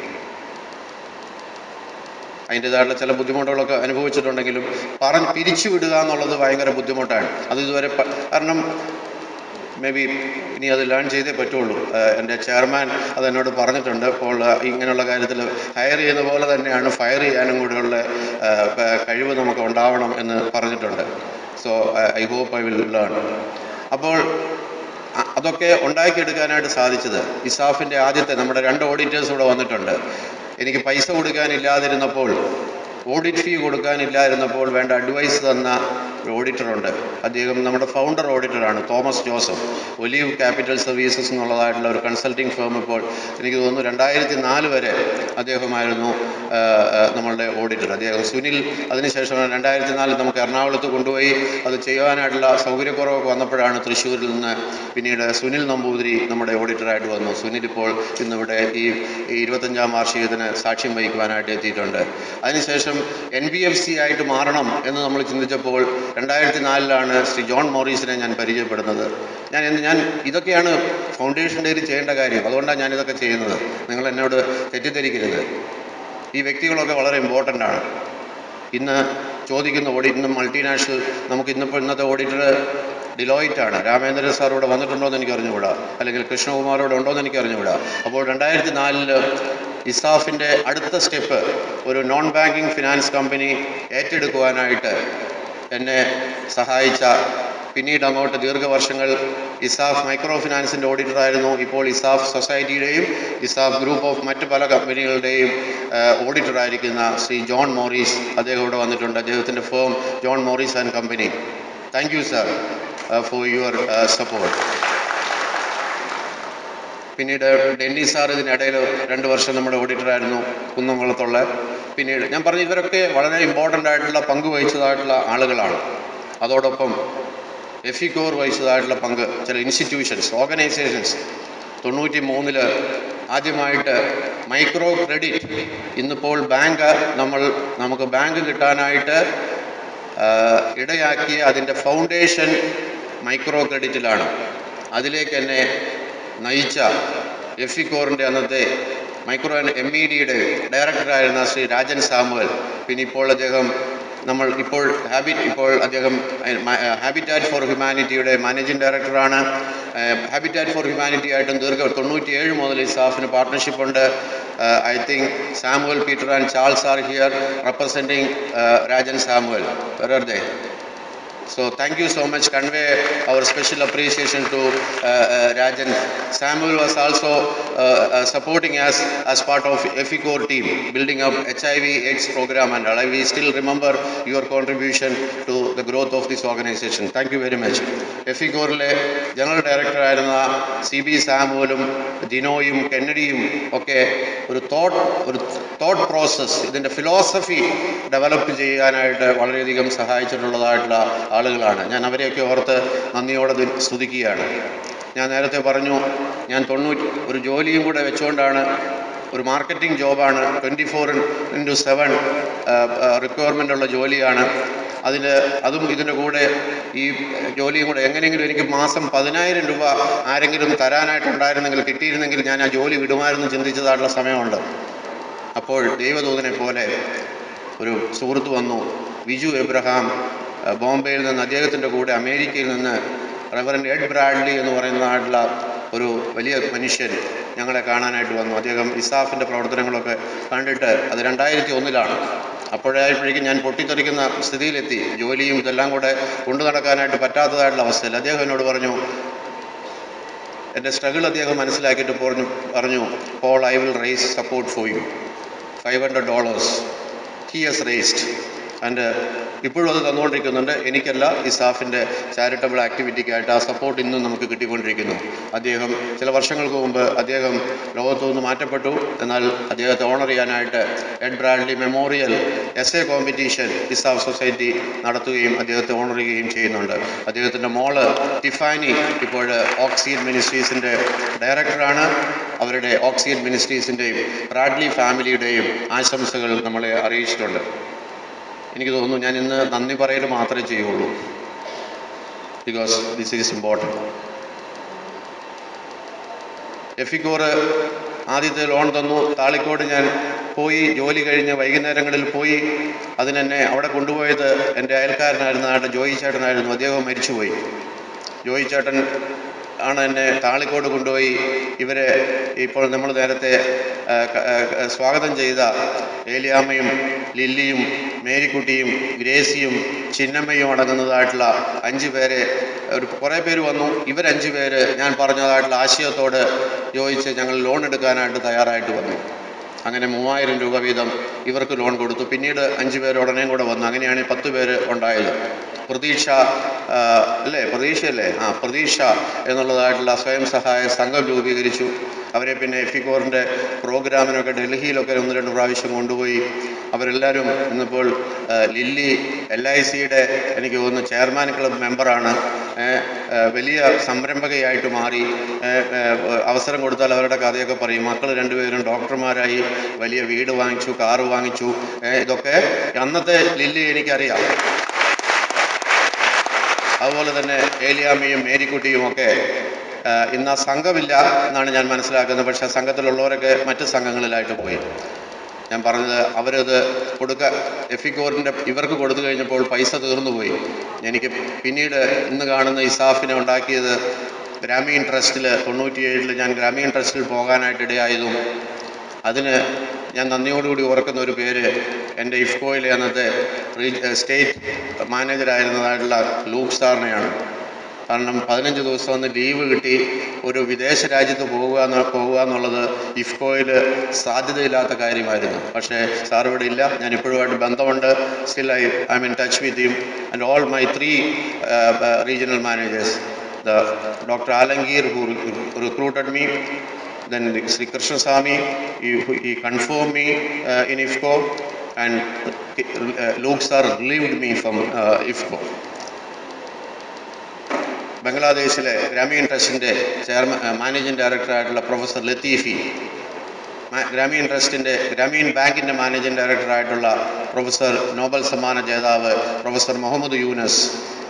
അതിൻ്റെതായിട്ടുള്ള ചില ബുദ്ധിമുട്ടുകളൊക്കെ അനുഭവിച്ചിട്ടുണ്ടെങ്കിലും പറഞ്ഞ് പിരിച്ചു വിടുക എന്നുള്ളത് ഭയങ്കര ബുദ്ധിമുട്ടാണ് അത് ഇതുവരെ പ- കാരണം മേ ബി ഇനി അത് ലേൺ ചെയ്തേ പറ്റുള്ളൂ ആഹ് എൻ്റെ ചെയർമാൻ അത് എന്നോട് പറഞ്ഞിട്ടുണ്ട് അപ്പോൾ ആഹ് ഇങ്ങനെയുള്ള കാര്യത്തിൽ ഹയർ ചെയ്യുന്ന പോലെ തന്നെയാണ് ഫയർ ചെയ്യാനും കൂടെയുള്ള ആഹ് പ- കഴിവ് നമുക്ക് ഉണ്ടാവണം എന്ന് പറഞ്ഞിട്ടുണ്ട് so I hope I will learn അപ്പോൾ അ- അതൊക്കെ ഉണ്ടാക്കിയെടുക്കാനായിട്ട് സാധിച്ചത് ഇസാഫിൻ്റെ ആദ്യത്തെ നമ്മുടെ രണ്ട് ഓഡിറ്റേഴ്സ് ഇവിടെ വന്നിട്ടുണ്ട് എനിക്ക് പൈസ കൊടുക്കാനില്ലാതിരുന്നപ്പോൾ ഓഡിറ്റ് ഫീ കൊടുക്കാനില്ലായിരുന്നപ്പോൾ വേണ്ട അഡ്വൈസ് തന്ന ഒരു ഓഡിറ്ററുണ്ട് അദ്ദേഹം നമ്മുടെ ഫൗണ്ടർ ഓഡിറ്ററാണ് Thomas Joseph Olive capital services എന്നുള്ളതായിട്ടുള്ള ഒരു കൺസൾട്ടിങ് ഫേം ഇപ്പോൾ എനിക്ക് തോന്നുന്നു രണ്ടായിരത്തി നാല് വരെ അദ്ദേഹമായിരുന്നു ആ, ആ, നമ്മളുടെ ഓഡിറ്റർ അദ്ദേഹം സുനിൽ അതിനുശേഷം രണ്ടായിരത്തി നാലിൽ നമുക്ക് എറണാകുളത്ത് കൊണ്ടുപോയി അത് ചെയ്യുവാനായിട്ടുള്ള സൗകര്യക്കുറവൊക്കെ വന്നപ്പോഴാണ് തൃശ്ശൂരിൽ നിന്ന് പിന്നീട് സുനിൽ നമ്പൂതിരി നമ്മുടെ ഓഡിറ്ററായിട്ട് വന്നു സുനിൽ ഇപ്പോൾ ഇന്നിവിടെ ഈ ഈ ഇരുപത്തഞ്ചാം വാർഷികത്തിന് സാക്ഷ്യം വഹിക്കുവാനായിട്ട് എത്തിയിട്ടുണ്ട് അതിനുശേഷം എൻ ബി എഫ് സി ആയിട്ട് മാറണം എന്ന് നമ്മൾ ചിന്തിച്ചപ്പോൾ രണ്ടായിരത്തി നാലിലാണ് ശ്രീ ജോൺ മോറീസിനെ ഞാൻ പരിചയപ്പെടുന്നത് ഞാൻ എന്ത് ഞാൻ ഇതൊക്കെയാണ് ഫൗണ്ടേഷൻ ഡേയിൽ ചെയ്യേണ്ട കാര്യം അതുകൊണ്ടാണ് ഞാൻ ഇതൊക്കെ ചെയ്യുന്നത് നിങ്ങൾ എന്നോട് തെറ്റിദ്ധരിക്കരുത് ഈ വ്യക്തികളൊക്കെ വളരെ ഇമ്പോർട്ടൻ്റ് ആണ് ഇന്ന് ചോദിക്കുന്ന ഓഡിറ്റ് ഇന്ന് മൾട്ടിനാഷണൽ നമുക്ക് ഇന്നിപ്പോൾ ഇന്നത്തെ ഓഡിറ്റർ ഡിലോയിറ്റ് ആണ് രാമേന്ദ്രൻ സാർ ഇവിടെ വന്നിട്ടുണ്ടോ എന്ന് എനിക്ക് അറിഞ്ഞുകൂടാ അല്ലെങ്കിൽ കൃഷ്ണകുമാർ ഇവിടെ ഉണ്ടോ എന്ന് എനിക്ക് അറിഞ്ഞുകൂടാ അപ്പോൾ രണ്ടായിരത്തി നാലില് ഇസാഫിൻ്റെ അടുത്ത സ്റ്റെപ്പ് ഒരു നോൺ ബാങ്കിങ് ഫിനാൻസ് കമ്പനി ഏറ്റെടുക്കുവാനായിട്ട് എന്നെ സഹായിച്ച പിന്നീട് അങ്ങോട്ട് ദീർഘവർഷങ്ങൾ ഇസാഫ് മൈക്രോ ഫിനാൻസിൻ്റെ ഓഡിറ്ററായിരുന്നു ഇപ്പോൾ ഇസാഫ് സൊസൈറ്റിയുടെയും ഇസാഫ് ഗ്രൂപ്പ് ഓഫ് മറ്റ് പല കമ്പനികളുടെയും ഓഡിറ്ററായിരിക്കുന്ന ശ്രീ ജോൺ മോറീസ് അദ്ദേഹം ഇവിടെ വന്നിട്ടുണ്ട് അദ്ദേഹത്തിൻ്റെ firm John Morris and company thank you sir for your support പിന്നീട് ഡെന്നി സാർ ഇതിനിടയിൽ രണ്ട് വർഷം നമ്മുടെ ഓഡിറ്ററായിരുന്നു കുന്നംകുളത്തുള്ള പിന്നീട് ഞാൻ പറഞ്ഞു ഇവരൊക്കെ വളരെ ഇമ്പോർട്ടൻ്റ് ആയിട്ടുള്ള പങ്ക് വഹിച്ചതായിട്ടുള്ള ആളുകളാണ് അതോടൊപ്പം എഫിക്കോർ വഹിച്ചതായിട്ടുള്ള പങ്ക് ചില ഇൻസ്റ്റിറ്റ്യൂഷൻസ് ഓർഗനൈസേഷൻസ് തൊണ്ണൂറ്റി മൂന്നില് ആദ്യമായിട്ട് മൈക്രോ ക്രെഡിറ്റ് ഇന്നിപ്പോൾ ബാങ്ക് നമ്മൾ നമുക്ക് ബാങ്ക് കിട്ടാനായിട്ട് ആ, ഇടയാക്കിയ അതിൻ്റെ ഫൗണ്ടേഷൻ മൈക്രോ ക്രെഡിറ്റിലാണ് അതിലേക്ക് എന്നെ നയിച്ച എഫിക്കോറിൻ്റെ അന്നത്തെ മൈക്രോ ആൻഡ് എം ഇ ഡിയുടെ ഡയറക്ടറായിരുന്ന ശ്രീ രാജൻ സാമുവൽ പിന്നെ ഇപ്പോൾ അദ്ദേഹം നമ്മൾ ഇപ്പോൾ ഹാബിറ്റ് ഇപ്പോൾ അദ്ദേഹം ഹാബിറ്റാറ്റ് ഫോർ ഹ്യൂമാനിറ്റിയുടെ മാനേജിംഗ് ഡയറക്ടറാണ് ഹാബിറ്റാറ്റ് ഫോർ ഹ്യൂമാനിറ്റി ആയിട്ടും ദീർഘ തൊണ്ണൂറ്റിയേഴ് മുതൽ ഈ സ്റ്റാഫിന് പാർട്ട്ണർഷിപ്പ് ഉണ്ട് uh, I think Samuel, Peter, and Charles are here representing uh, Rajan Samuel. Where are they? So thank you so much. Convey our special appreciation to uh, uh, Rajan. Samuel was also uh, uh, supporting us as part of EFICOR team, building up HIV AIDS program and all. I- We still remember your contribution to the growth of this organization. Thank you very much. എഫിക്കോറിലെ general ഡയറക്ടറായിരുന്ന C B സാമുവലും ജിനോയും കെന്നഡിയും ഒക്കെ ഒരു thought ഒരു thought process ഇതിൻ്റെ philosophy develop ചെയ്യാനായിട്ട് വളരെയധികം സഹായിച്ചിട്ടുള്ളതായിട്ടുള്ള ആളുകളാണ് ഞാൻ അവരെയൊക്കെ ഓർത്ത് നന്ദിയോടെ ദി- സ്തുതിക്കുകയാണ് ഞാൻ നേരത്തെ പറഞ്ഞു ഞാൻ തൊണ്ണൂറ്റി ഒരു ജോലിയും കൂടെ വെച്ചുകൊണ്ടാണ് ഒരു മാർക്കറ്റിംഗ് ജോബാണ് twenty four into seven requirement ഉള്ള ജോലിയാണ് അതിൽ അതും ഇതിൻ്റെ കൂടെ ഈ ജോലിയും കൂടെ എങ്ങനെയെങ്കിലും എനിക്ക് മാസം പതിനായിരം രൂപ ആരെങ്കിലും തരാനായിട്ടുണ്ടായിരുന്നെങ്കിൽ കിട്ടിയിരുന്നെങ്കിൽ ഞാൻ ആ ജോലി വിടുമായിരുന്നു ചിന്തിച്ചതായിട്ടുള്ള സമയമുണ്ട് അപ്പോൾ ദൈവദൂതനെ പോലെ ഒരു സുഹൃത്ത് വന്നു വിജു എബ്രഹാം അഹ് ബോംബെയിൽ നിന്ന് അദ്ദേഹത്തിൻ്റെ കൂടെ അമേരിക്കയിൽ നിന്ന് റെവറൻഡ് എഡ് ബ്രാഡ്ലി എന്ന് പറയുന്നതായിട്ടുള്ള ഒരു വലിയ മനുഷ്യൻ ഞങ്ങളെ കാണാനായിട്ട് വന്നു അദ്ദേഹം ഇസാഫിൻ്റെ പ്രവർത്തനങ്ങളൊക്കെ കണ്ടിട്ട് അത് രണ്ടായിരത്തി ഒന്നിലാണ് അപ്പോഴായപ്പോഴേക്കും ഞാൻ പൊട്ടിത്തെറിക്കുന്ന സ്ഥിതിയിലെത്തി ജോലിയും ഇതെല്ലാം കൂടെ കൊണ്ടു നടക്കാനായിട്ട് പറ്റാത്തതായിട്ടുള്ള അവസ്ഥയിൽ അദ്ദേഹം എന്നോട് പറഞ്ഞു എൻ്റെ സ്ട്രഗിൾ അദ്ദേഹം മനസ്സിലാക്കിയിട്ട് പറഞ്ഞു പറഞ്ഞു Paul I will raise support for you five hundred dollars he has raised and ഇപ്പോഴും അത് തന്നുകൊണ്ടിരിക്കുന്നുണ്ട് എനിക്കല്ല ഈ സ്റ്റാഫിൻ്റെ ചാരിറ്റബിൾ ആക്ടിവിറ്റിക്കായിട്ട് ആ സപ്പോർട്ട് ഇന്നും നമുക്ക് കിട്ടിക്കൊണ്ടിരിക്കുന്നു അദ്ദേഹം ചില വർഷങ്ങൾക്ക് മുമ്പ് അദ്ദേഹം ലോകത്തു നിന്ന് മാറ്റപ്പെട്ടു എന്നാൽ അദ്ദേഹത്തെ ഓണർ ചെയ്യാനായിട്ട് Ed Bradley memorial S A competition ESAF society നടത്തുകയും അദ്ദേഹത്തെ ഓണർ ചെയ്യുകയും ചെയ്യുന്നുണ്ട് അദ്ദേഹത്തിൻ്റെ മോള് ടിഫാനി ഇപ്പോൾ ഓക്സിജൻ മിനിസ്ട്രീസിൻ്റെ ഡയറക്ടറാണ് അവരുടെ ഓക്സിജൻ മിനിസ്ട്രീസിൻ്റെയും ബ്രാഡ്ലി ഫാമിലിയുടെയും ആശംസകൾ നമ്മളെ അറിയിച്ചിട്ടുണ്ട് എനിക്ക് തോന്നുന്നു ഞാൻ ഇന്ന് നന്ദി പറയൽ മാത്രമേ ചെയ്യുള്ളൂ because this is important EFICOR ആദ്യത്തെ ലോൺ തന്നു താളിക്കോട് ഞാൻ പോയി ജോലി കഴിഞ്ഞ് വൈകുന്നേരങ്ങളിൽ പോയി അതിനെന്നെ അവിടെ കൊണ്ടുപോയത് എൻ്റെ അയൽക്കാരനായിരുന്നതായിട്ട് ജോയി ചേട്ടനായിരുന്നു അദ്ദേഹം മരിച്ചുപോയി ജോയി ചേട്ടൻ ആണ് എന്നെ താളിക്കോട് കൊണ്ടുപോയി ഇവരെ ഇപ്പോൾ നമ്മൾ നേരത്തെ ആ, ക- ആ, ക- സ്വാഗതം ചെയ്ത ഏലിയാമ്മയും ലില്ലിയും മേരിക്കുട്ടിയും ഗ്രേസിയും ചിന്നമ്മയും അടങ്ങുന്നതായിട്ടുള്ള അഞ്ച് പേരെ ഒരു കുറേ പേര് വന്നു ഇവരഞ്ച് പേര് ഞാൻ പറഞ്ഞതായിട്ടുള്ള ആശയത്തോട് ചോദിച്ച് ഞങ്ങൾ ലോൺ എടുക്കാനായിട്ട് തയ്യാറായിട്ട് വന്നു അങ്ങനെ മൂവായിരം രൂപ വീതം ഇവർക്ക് ലോൺ കൊടുത്തു പിന്നീട് അഞ്ച് പേര് ഉടനെയും കൂടെ വന്നു അങ്ങനെയാണ് ഈ പത്ത് പേര് ഉണ്ടായത് പ്രതീക്ഷ ആ, അല്ലേ പ്രതീക്ഷയല്ലേ ആ പ്രതീക്ഷ എന്നുള്ളതായിട്ടുള്ള സ്വയം സഹായ സംഘം രൂപീകരിച്ചു അവരെ പിന്നെ എഫിക്കോറിൻ്റെ പ്രോഗ്രാമിനൊക്കെ ഡൽഹിയിലൊക്കെ ഒന്ന് രണ്ട് പ്രാവശ്യം കൊണ്ടുപോയി അവരെല്ലാവരും ഇന്നിപ്പോൾ ആ, ലില്ലി എൽ ഐ സിയുടെ എനിക്ക് തോന്നുന്നു ചെയർമാൻ ക്ലബ് മെമ്പറാണ് ഏ, ഏ, വലിയ സംരംഭകയായിട്ട് മാറി ഏ, ഏ, അവസരം കൊടുത്താൽ അവരുടെ കഥയൊക്കെ പറയും മക്കൾ രണ്ടുപേരും ഡോക്ടർമാരായി വലിയ വീട് വാങ്ങിച്ചു കാറ് വാങ്ങിച്ചു ഏ, ഇതൊക്കെ അന്നത്തെ ലില്ലി എനിക്കറിയാം അതുപോലെ തന്നെ ഏലിയാമ്മയും മേരിക്കുട്ടിയും ഒക്കെ ആ, ഇന്ന് ആ സംഘമില്ല എന്നാണ് ഞാൻ മനസ്സിലാക്കുന്നത് പക്ഷേ സംഘത്തിലുള്ളവരൊക്കെ മറ്റ് സംഘങ്ങളിലായിട്ട് പോയി ഞാൻ പറഞ്ഞത് അവരത് കൊടുക്ക എഫിക്കോറിൻ്റെ ഇവർക്ക് കൊടുത്തു കഴിഞ്ഞപ്പോൾ പൈസ തീർന്നു പോയി എനിക്ക് പിന്നീട് ഇന്ന് കാണുന്ന ഇസാഫിനെ ഉണ്ടാക്കിയത് ഗ്രാമീൺ ട്രസ്റ്റിൽ തൊണ്ണൂറ്റിയേഴിൽ ഞാൻ ഗ്രാമീൺ ട്രസ്റ്റിൽ പോകാനായിട്ട് ഇടയായതും അതിന് ഞാൻ നന്ദിയോടുകൂടി ഓർക്കുന്ന ഒരു പേര് എൻ്റെ ഇഫ്കോയിലെ അന്നത്തെ റീ- സ്റ്റേറ്റ് മാനേജരായിരുന്നതായിട്ടുള്ള ലൂക്ക് സാറിനെയാണ് കാരണം പതിനഞ്ച് ദിവസം ഒന്ന് ലീവ് കിട്ടി ഒരു വിദേശ രാജ്യത്ത് പോകുക എന്ന് പോകുക എന്നുള്ളത് ഇഫ്കോയിൽ സാധ്യതയില്ലാത്ത കാര്യമായിരുന്നു പക്ഷേ സാർ ഇവിടെ ഇല്ല ഞാൻ ഇപ്പോഴുമായിട്ട് ബന്ധമുണ്ട് still I I mean touch with him and all my three regional managers the doctor Alamgir who recruited me then Sri Krishna Swami, he, he confirmed me uh, in IFCO and uh, Luke sir relieved me from uh, IFCO. ബംഗ്ലാദേശിലെ ഗ്രാമീൺ ട്രസ്റ്റിൻ്റെ chairman managing ഡയറക്ടറായിട്ടുള്ള professor Latifee മാ- ഗ്രാമീൺ ട്രസ്റ്റിൻ്റെ ഗ്രാമീൺ ബാങ്കിൻ്റെ managing ഡയറക്ടറായിട്ടുള്ള professor Nobel സമ്മാന ജേതാവ് professor Muhammad Yunus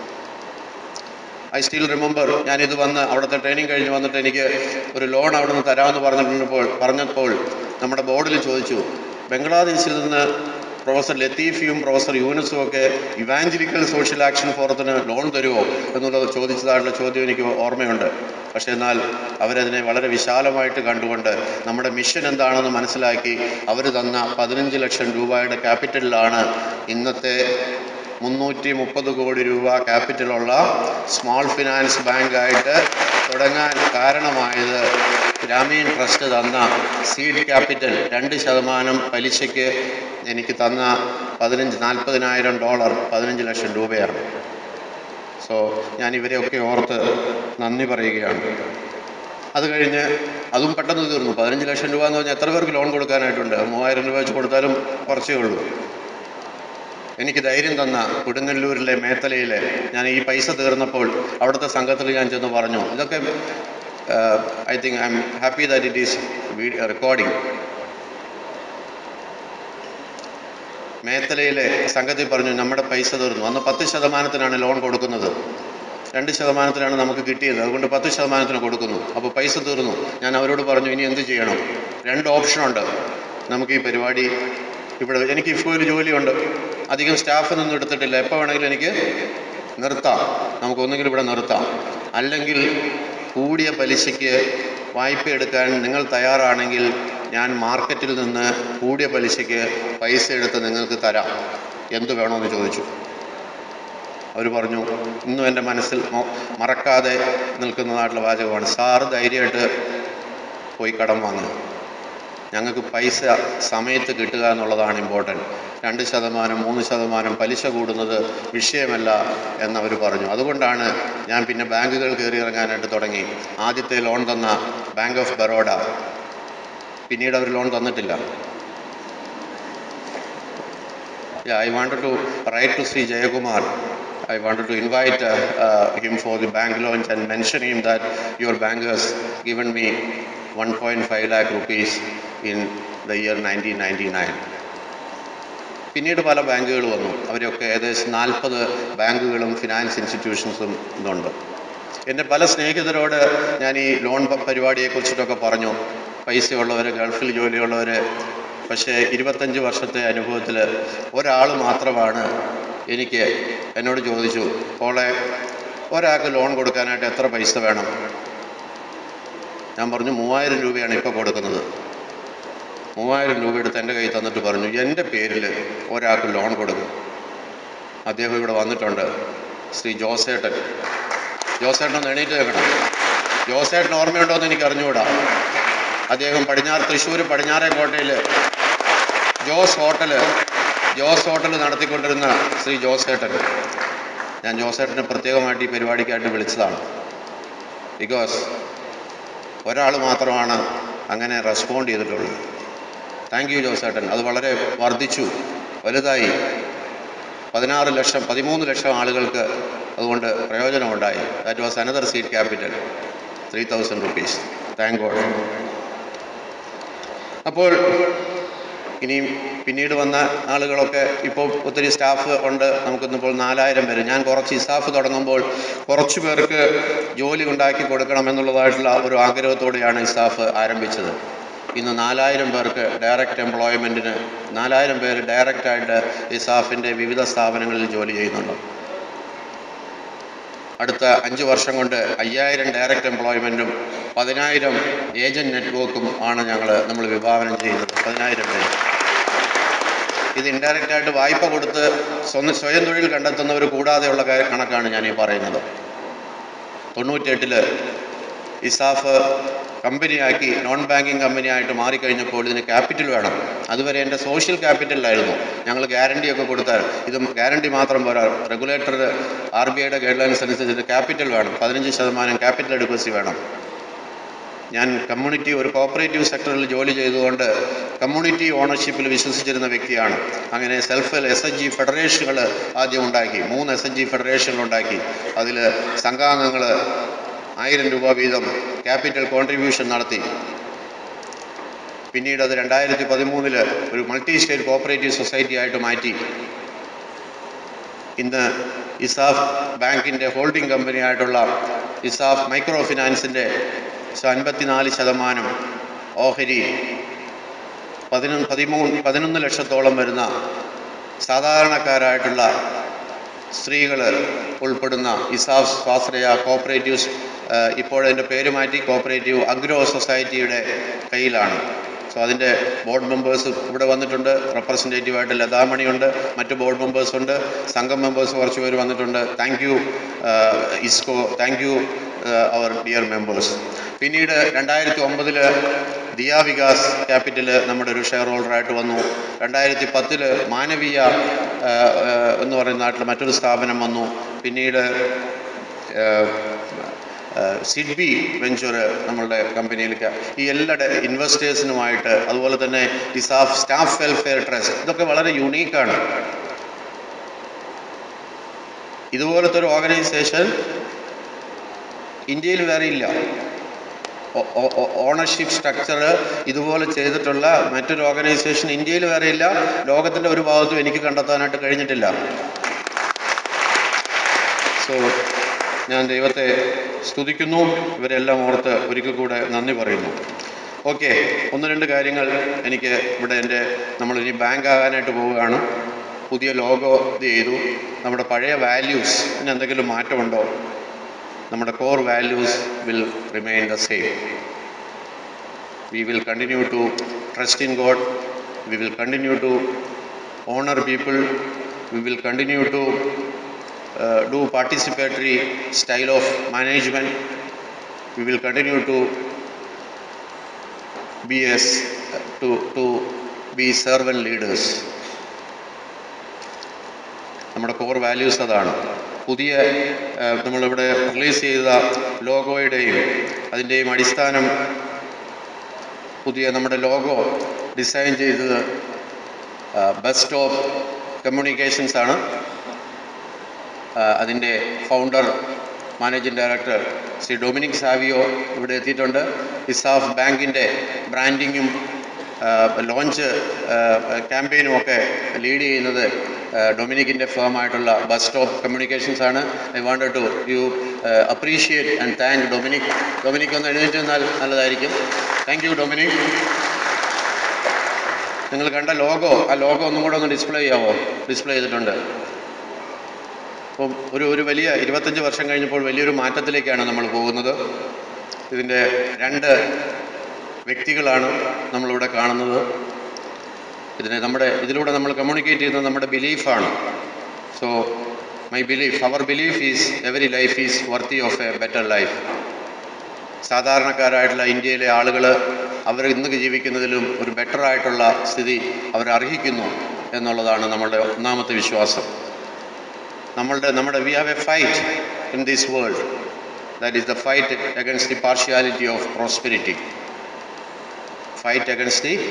I still remember ഞാനിത് വന്ന് അവിടുത്തെ ട്രെയിനിങ് കഴിഞ്ഞ് വന്നിട്ട് എനിക്ക് ഒരു ലോൺ അവിടെ നിന്ന് തരാമെന്ന് പറഞ്ഞിട്ടുണ്ടപ്പോൾ പറഞ്ഞപ്പോൾ നമ്മുടെ ബോർഡിൽ ചോദിച്ചു ബംഗ്ലാദേശിൽ നിന്ന് പ്രൊഫസർ ലത്തീഫിയും പ്രൊഫസർ യൂനസും ഒക്കെ ഇവാഞ്ചലിക്കൽ സോഷ്യൽ ആക്ഷൻ ഫോറത്തിന് ലോൺ തരുമോ എന്നുള്ളത് ചോദിച്ചതായിട്ടുള്ള ചോദ്യം എനിക്ക് ഓർമ്മയുണ്ട് പക്ഷേ എന്നാൽ അവരതിനെ വളരെ വിശാലമായിട്ട് കണ്ടുകൊണ്ട് നമ്മുടെ മിഷൻ എന്താണെന്ന് മനസ്സിലാക്കി അവർ തന്ന പതിനഞ്ച് ലക്ഷം രൂപയുടെ ക്യാപിറ്റലിലാണ് ഇന്നത്തെ മുന്നൂറ്റി മുപ്പത് കോടി രൂപ ക്യാപിറ്റലുള്ള സ്മോൾ ഫിനാൻസ് ബാങ്കായിട്ട് തുടങ്ങാൻ കാരണമായത് ഗ്രാമീൺ ട്രസ്റ്റ് തന്ന സീഡ് ക്യാപിറ്റൽ രണ്ട് ശതമാനം പലിശയ്ക്ക് എനിക്ക് തന്ന പതിനഞ്ച് നാൽപ്പതിനായിരം ഡോളർ പതിനഞ്ച് ലക്ഷം രൂപയാണ് സോ ഞാൻ ഇവരെയൊക്കെ ഓർത്ത് നന്ദി പറയുകയാണ് അത് കഴിഞ്ഞ് അതും പെട്ടെന്ന് തീർന്നു പതിനഞ്ച് ലക്ഷം രൂപ എന്ന് പറഞ്ഞാൽ എത്ര പേർക്ക് ലോൺ കൊടുക്കാനായിട്ടുണ്ട് മൂവായിരം രൂപ വെച്ച് കൊടുത്താലും കുറച്ചേ ഉള്ളൂ എനിക്ക് ധൈര്യം തന്ന കൊടുങ്ങല്ലൂരിലെ മേത്തലയിലെ ഞാൻ ഈ പൈസ തീർന്നപ്പോൾ അവിടുത്തെ സംഘത്തിൽ ഞാൻ ചെന്ന് പറഞ്ഞു ഇതൊക്കെ I think I'm happy that it is recording മേത്തലയിലെ സംഘത്തിൽ പറഞ്ഞു നമ്മുടെ പൈസ തീർന്നു അന്ന് പത്ത് ശതമാനത്തിനാണ് ലോൺ കൊടുക്കുന്നത് രണ്ട് ശതമാനത്തിനാണ് നമുക്ക് കിട്ടിയത് അതുകൊണ്ട് പത്ത് ശതമാനത്തിന് കൊടുക്കുന്നു അപ്പോൾ പൈസ തീർന്നു ഞാൻ അവരോട് പറഞ്ഞു ഇനി എന്ത് ചെയ്യണം രണ്ട് ഓപ്ഷനുണ്ട് നമുക്ക് ഈ പരിപാടി ഇവിടെ എനിക്ക് ഇഫ്കോയിൽ ജോലിയുണ്ട് അധികം സ്റ്റാഫൊന്നും എടുത്തിട്ടില്ല എപ്പോൾ വേണമെങ്കിലും എനിക്ക് നിർത്താം നമുക്ക് ഒന്നുകിൽ ഇവിടെ നിർത്താം അല്ലെങ്കിൽ കൂടിയ പലിശയ്ക്ക് വായ്പ എടുക്കാൻ നിങ്ങൾ തയ്യാറാണെങ്കിൽ ഞാൻ മാർക്കറ്റിൽ നിന്ന് കൂടിയ പലിശയ്ക്ക് പൈസ എടുത്ത് നിങ്ങൾക്ക് തരാം എന്ത് വേണമെന്ന് ചോദിച്ചു അവർ പറഞ്ഞു ഇന്നും എൻ്റെ മനസ്സിൽ മൊ- മറക്കാതെ നിൽക്കുന്നതായിട്ടുള്ള വാചകമാണ് സാറ് ധൈര്യമായിട്ട് പോയി കടം വാങ്ങുക ഞങ്ങൾക്ക് പൈസ സമയത്ത് കിട്ടുക എന്നുള്ളതാണ് ഇമ്പോർട്ടൻറ്റ് രണ്ട് ശതമാനം മൂന്ന് ശതമാനം പലിശ കൂടുന്നത് വിഷയമല്ല എന്നവർ പറഞ്ഞു അതുകൊണ്ടാണ് ഞാൻ പിന്നെ ബാങ്കുകൾ കയറി ഇറങ്ങാനായിട്ട് തുടങ്ങി ആദ്യത്തെ ലോൺ തന്ന ബാങ്ക് ഓഫ് ബറോഡ പിന്നീട് അവർ ലോൺ തന്നിട്ടില്ല Yeah, I wanted to write to Sri Jayakumar. I wanted to invite uh, uh, him for the bank launch and mention him that your bank has given me 1.5 lakh rupees in the year 1999. പിന്നീട് പല ബാങ്കുകൾ വന്നു അവരൊക്കെ ഏകദേശം നാൽപ്പത് ബാങ്കുകളും finance ഇൻസ്റ്റിറ്റ്യൂഷൻസും ഇതുണ്ട് എൻ്റെ പല സ്നേഹിതരോട് ഞാൻ ഈ ലോൺ പ- പരിപാടിയെക്കുറിച്ചിട്ടൊക്കെ പറഞ്ഞു പൈസയുള്ളവർ ഗൾഫിൽ ജോലിയുള്ളവർ പക്ഷേ ഇരുപത്തഞ്ച് വർഷത്തെ അനുഭവത്തിൽ ഒരാൾ മാത്രമാണ് എനിക്ക് എന്നോട് ചോദിച്ചു പോളെ ഒരാൾക്ക് ലോൺ കൊടുക്കാനായിട്ട് എത്ര പൈസ വേണം ഞാൻ പറഞ്ഞു മൂവായിരം രൂപയാണ് ഇപ്പോൾ കൊടുക്കുന്നത് മൂവായിരം രൂപ എടുത്ത് എൻ്റെ കയ്യിൽ തന്നിട്ട് പറഞ്ഞു എൻ്റെ പേരിൽ ഒരാൾക്ക് ലോൺ കൊടുക്കും അദ്ദേഹം ഇവിടെ വന്നിട്ടുണ്ട് ശ്രീ ജോസേട്ടൻ ജോസേട്ടൻ ഒന്ന് എണീറ്റ് വെക്കണം ജോസേട്ടൻ ഓർമ്മയുണ്ടോ എന്ന് എനിക്ക് അറിഞ്ഞുകൂടാ അദ്ദേഹം പടിഞ്ഞാറ് തൃശ്ശൂർ പടിഞ്ഞാറേക്കോട്ടയിൽ ജോസ് ഹോട്ടൽ ജോസ് ഹോട്ടൽ നടത്തിക്കൊണ്ടിരുന്ന ശ്രീ ജോസേട്ടൻ ഞാൻ ജോസേട്ടനെ പ്രത്യേകമായിട്ട് ഈ പരിപാടിക്കായിട്ട് വിളിച്ചതാണ് ബിക്കോസ് ഒരാൾ മാത്രമാണ് അങ്ങനെ റെസ്പോണ്ട് ചെയ്തിട്ടുള്ളൂ താങ്ക് യു ജോസേട്ടൻ അത് വളരെ വർദ്ധിച്ചു വലുതായി പതിനാറ് ലക്ഷം പതിമൂന്ന് ലക്ഷം ആളുകൾക്ക് അതുകൊണ്ട് പ്രയോജനമുണ്ടായി that was another seed capital three thousand rupees thank God അപ്പോൾ ഇനിയും പിന്നീട് വന്ന ആളുകളൊക്കെ ഇപ്പോൾ ഒത്തിരി സ്റ്റാഫ് ഉണ്ട് നമുക്കിന്നിപ്പോൾ നാലായിരം പേര് ഞാൻ കുറച്ച് ഇസാഫ് തുടങ്ങുമ്പോൾ കുറച്ച് പേർക്ക് ജോലി ഉണ്ടാക്കി കൊടുക്കണം എന്നുള്ളതായിട്ടുള്ള ഒരു ആഗ്രഹത്തോടെയാണ് ഇസാഫ് ആരംഭിച്ചത് ഇന്ന് നാലായിരം പേർക്ക് ഡയറക്റ്റ് എംപ്ലോയ്മെൻറ്റിന് നാലായിരം പേര് ഡയറക്റ്റായിട്ട് ഇസാഫിൻ്റെ വിവിധ സ്ഥാപനങ്ങളിൽ ജോലി ചെയ്യുന്നുണ്ട് അടുത്ത അഞ്ച് വർഷം കൊണ്ട് അയ്യായിരം ഡയറക്റ്റ് എംപ്ലോയ്മെൻറ്റും പതിനായിരം ഏജൻറ് നെറ്റ്വർക്കും ആണ് ഞങ്ങൾ നമ്മൾ വിഭാവനം ചെയ്യുന്നത് പതിനായിരം പേര് ഇത് ഇൻഡയറക്റ്റ് ആയിട്ട് വായ്പ കൊടുത്ത് സ്വന്തം സ്വയം തൊഴിൽ കണ്ടെത്തുന്നവർ കൂടാതെയുള്ള കാ- കണക്കാണ് ഞാൻ ഈ പറയുന്നത് തൊണ്ണൂറ്റെട്ടില് ഇസാഫ് കമ്പനിയാക്കി നോൺ ബാങ്കിങ് കമ്പനിയായിട്ട് മാറിക്കഴിഞ്ഞപ്പോൾ ഇതിന് ക്യാപിറ്റൽ വേണം അതുവരെ എൻ്റെ സോഷ്യൽ ക്യാപിറ്റലിലായിരുന്നു ഞങ്ങൾ ഗ്യാരണ്ടി ഒക്കെ കൊടുത്താൽ ഇത് ഗ്യാരണ്ടി മാത്രം പോരാ റെഗുലേറ്റർ ആർ ബി ഐയുടെ ഗൈഡ് ലൈൻസ് അനുസരിച്ച് ഇത് ക്യാപിറ്റൽ വേണം പതിനഞ്ച് ശതമാനം ക്യാപിറ്റൽ അഡ്വസി വേണം ഞാൻ കമ്മ്യൂണിറ്റി ഒരു കോപ്പറേറ്റീവ് സെക്ടറിൽ ജോലി ചെയ്തുകൊണ്ട് കമ്മ്യൂണിറ്റി ഓണർഷിപ്പിൽ വിശ്വസിച്ചിരുന്ന വ്യക്തിയാണ് അങ്ങനെ സെൽഫ് എസ് എച്ച് ജി ഫെഡറേഷനുകൾ ആദ്യം ഉണ്ടാക്കി മൂന്ന് എസ് എച്ച് ജി ഫെഡറേഷനുകൾ ഉണ്ടാക്കി അതിൽ സംഘാംഗങ്ങൾ ആയിരം രൂപ വീതം ക്യാപിറ്റൽ കോൺട്രിബ്യൂഷൻ നടത്തി പിന്നീട് അത് രണ്ടായിരത്തി പതിമൂന്നില് ഒരു മൾട്ടി സ്റ്റേറ്റ് കോപ്പറേറ്റീവ് സൊസൈറ്റി ആയിട്ട് മാറ്റി ഇന്ന് ഇസാഫ് ബാങ്കിൻ്റെ ഹോൾഡിംഗ് കമ്പനിയായിട്ടുള്ള ഇസാഫ് മൈക്രോ ഫിനാൻസിൻ്റെ അൻപത്തിനാല് ശതമാനം ഓഹരി പതിനൊന്ന് പതിമൂന്ന് പതിനൊന്ന് ലക്ഷത്തോളം വരുന്ന സാധാരണക്കാരായിട്ടുള്ള സ്ത്രീകൾ ഉൾപ്പെടുന്ന ഇസാഫ് സ്വാശ്രയ കോപ്പറേറ്റീവ്സ് ഇപ്പോഴതിൻ്റെ പേര് മാറ്റി കോപ്പറേറ്റീവ് അഗ്രോ സൊസൈറ്റിയുടെ കയ്യിലാണ് സോ അതിൻ്റെ ബോർഡ് മെമ്പേഴ്സ് ഇവിടെ വന്നിട്ടുണ്ട് റെപ്രസെൻറ്റേറ്റീവായിട്ട് ലതാമണിയുണ്ട് മറ്റ് ബോർഡ് മെമ്പേഴ്സ് ഉണ്ട് സംഘം മെമ്പേഴ്സ് കുറച്ച് പേര് വന്നിട്ടുണ്ട് താങ്ക് യു ഇസ്കോ thank you our dear members പിന്നീട് രണ്ടായിരത്തി ഒമ്പതില് ദിയ വികാസ് ക്യാപിറ്റൽ നമ്മുടെ ഒരു ഷെയർ ഹോൾഡറായിട്ട് വന്നു രണ്ടായിരത്തി പത്തില് മാനവീയ ആ, ആ, എന്ന് പറയുന്ന നാട്ടിൽ മറ്റൊരു സ്ഥാപനം വന്നു പിന്നീട് ആ, ആ, സിഡ്ബി വെഞ്ചർ നമ്മളുടെ കമ്പനിയിലേക്ക് ഈ എല്ലാ ഇൻവെസ്റ്റേഴ്സിനുമായിട്ട് അതുപോലെ തന്നെ ഈ സ്റ്റാഫ് സ്റ്റാഫ് വെൽഫെയർ ട്രസ്റ്റ് ഇതൊക്കെ വളരെ യുണീക്കാണ് ഇതുപോലത്തെ ഒരു ഓർഗനൈസേഷൻ ഇന്ത്യയിൽ വേറെ ഇല്ല ഓണർഷിപ്പ് സ്ട്രക്ചർ ഇതുപോലെ ചെയ്തിട്ടുള്ള മറ്റൊരു ഓർഗനൈസേഷൻ ഇന്ത്യയിൽ വേറെ ഇല്ല ലോകത്തിൻ്റെ ഒരു ഭാഗത്തും എനിക്ക് കണ്ടെത്താനായിട്ട് കഴിഞ്ഞിട്ടില്ല സോ ഞാൻ ദൈവത്തെ സ്തുതിക്കുന്നു ഇവരെല്ലാം ഓർത്ത് ഒരിക്കൽ കൂടെ നന്ദി പറയുന്നു ഓക്കെ ഒന്ന് രണ്ട് കാര്യങ്ങൾ എനിക്ക് ഇവിടെ എൻ്റെ നമ്മളിനി ബാങ്ക് ആകാനായിട്ട് പോവുകയാണ് പുതിയ ലോഗോ ഇത് ചെയ്തു നമ്മുടെ പഴയ വാല്യൂസ് എന്തെങ്കിലും മാറ്റമുണ്ടോ നമ്മുടെ core values will remain the same we will continue to trust in God we will continue to honour people we will continue to do participatory style of management we will continue to be as to to be servant leaders നമ്മുടെ core values അതാണ് പുതിയ ആ, നമ്മളിവിടെ release ചെയ്ത ലോഗോയുടെയും അതിൻ്റെയും അടിസ്ഥാനം പുതിയ നമ്മുടെ ലോഗോ ഡിസൈൻ ചെയ്തത് ബസ് സ്റ്റോപ്പ് കമ്മ്യൂണിക്കേഷൻസ് ആണ് ആ, അതിൻ്റെ founder managing director Shri Dominic Savio ഇവിടെ എത്തിയിട്ടുണ്ട് ഇസാഫ് ബാങ്കിൻ്റെ ബ്രാൻഡിങ്ങും ലോഞ്ച് ക്യാമ്പയിനും ഒക്കെ ലീഡ് ചെയ്യുന്നത് ഡൊമിനിക്കിൻ്റെ ഫേമായിട്ടുള്ള ബസ് സ്റ്റോപ്പ് കമ്മ്യൂണിക്കേഷൻസ് ആണ് I wanted to you appreciate and thank Dominic Dominic ഒന്ന് എഴുന്നേറ്റ് നിന്നാൽ നല്ലതായിരിക്കും താങ്ക് യു ഡൊമിനിക് നിങ്ങൾ കണ്ട ലോഗോ ആ ലോഗോ ഒന്നും കൂടെ ഒന്ന് ഡിസ്പ്ലേ ചെയ്യാമോ ഡിസ്പ്ലേ ചെയ്തിട്ടുണ്ട് അപ്പം ഒരു ഒരു വലിയ ഇരുപത്തഞ്ച് വർഷം കഴിഞ്ഞപ്പോൾ വലിയൊരു മാറ്റത്തിലേക്കാണ് നമ്മൾ പോകുന്നത് ഇതിൻ്റെ രണ്ട് വ്യക്തികളാണ് നമ്മളിവിടെ കാണുന്നത് ഇതിനെ നമ്മുടെ ഇതിലൂടെ നമ്മൾ കമ്മ്യൂണിക്കേറ്റ് ചെയ്യുന്നത് നമ്മുടെ ബിലീഫാണ് so my belief our belief is every life is worthy of a better life സാധാരണക്കാരായിട്ടുള്ള ഇന്ത്യയിലെ ആളുകൾ അവർ ഇന്ന് ജീവിക്കുന്നതിലും ഒരു ബെറ്റർ ആയിട്ടുള്ള സ്ഥിതി അവർ അർഹിക്കുന്നു എന്നുള്ളതാണ് നമ്മളുടെ ഒന്നാമത്തെ വിശ്വാസം നമ്മളുടെ നമ്മുടെ we have a fight in this world that is the fight against the partiality of prosperity fight against the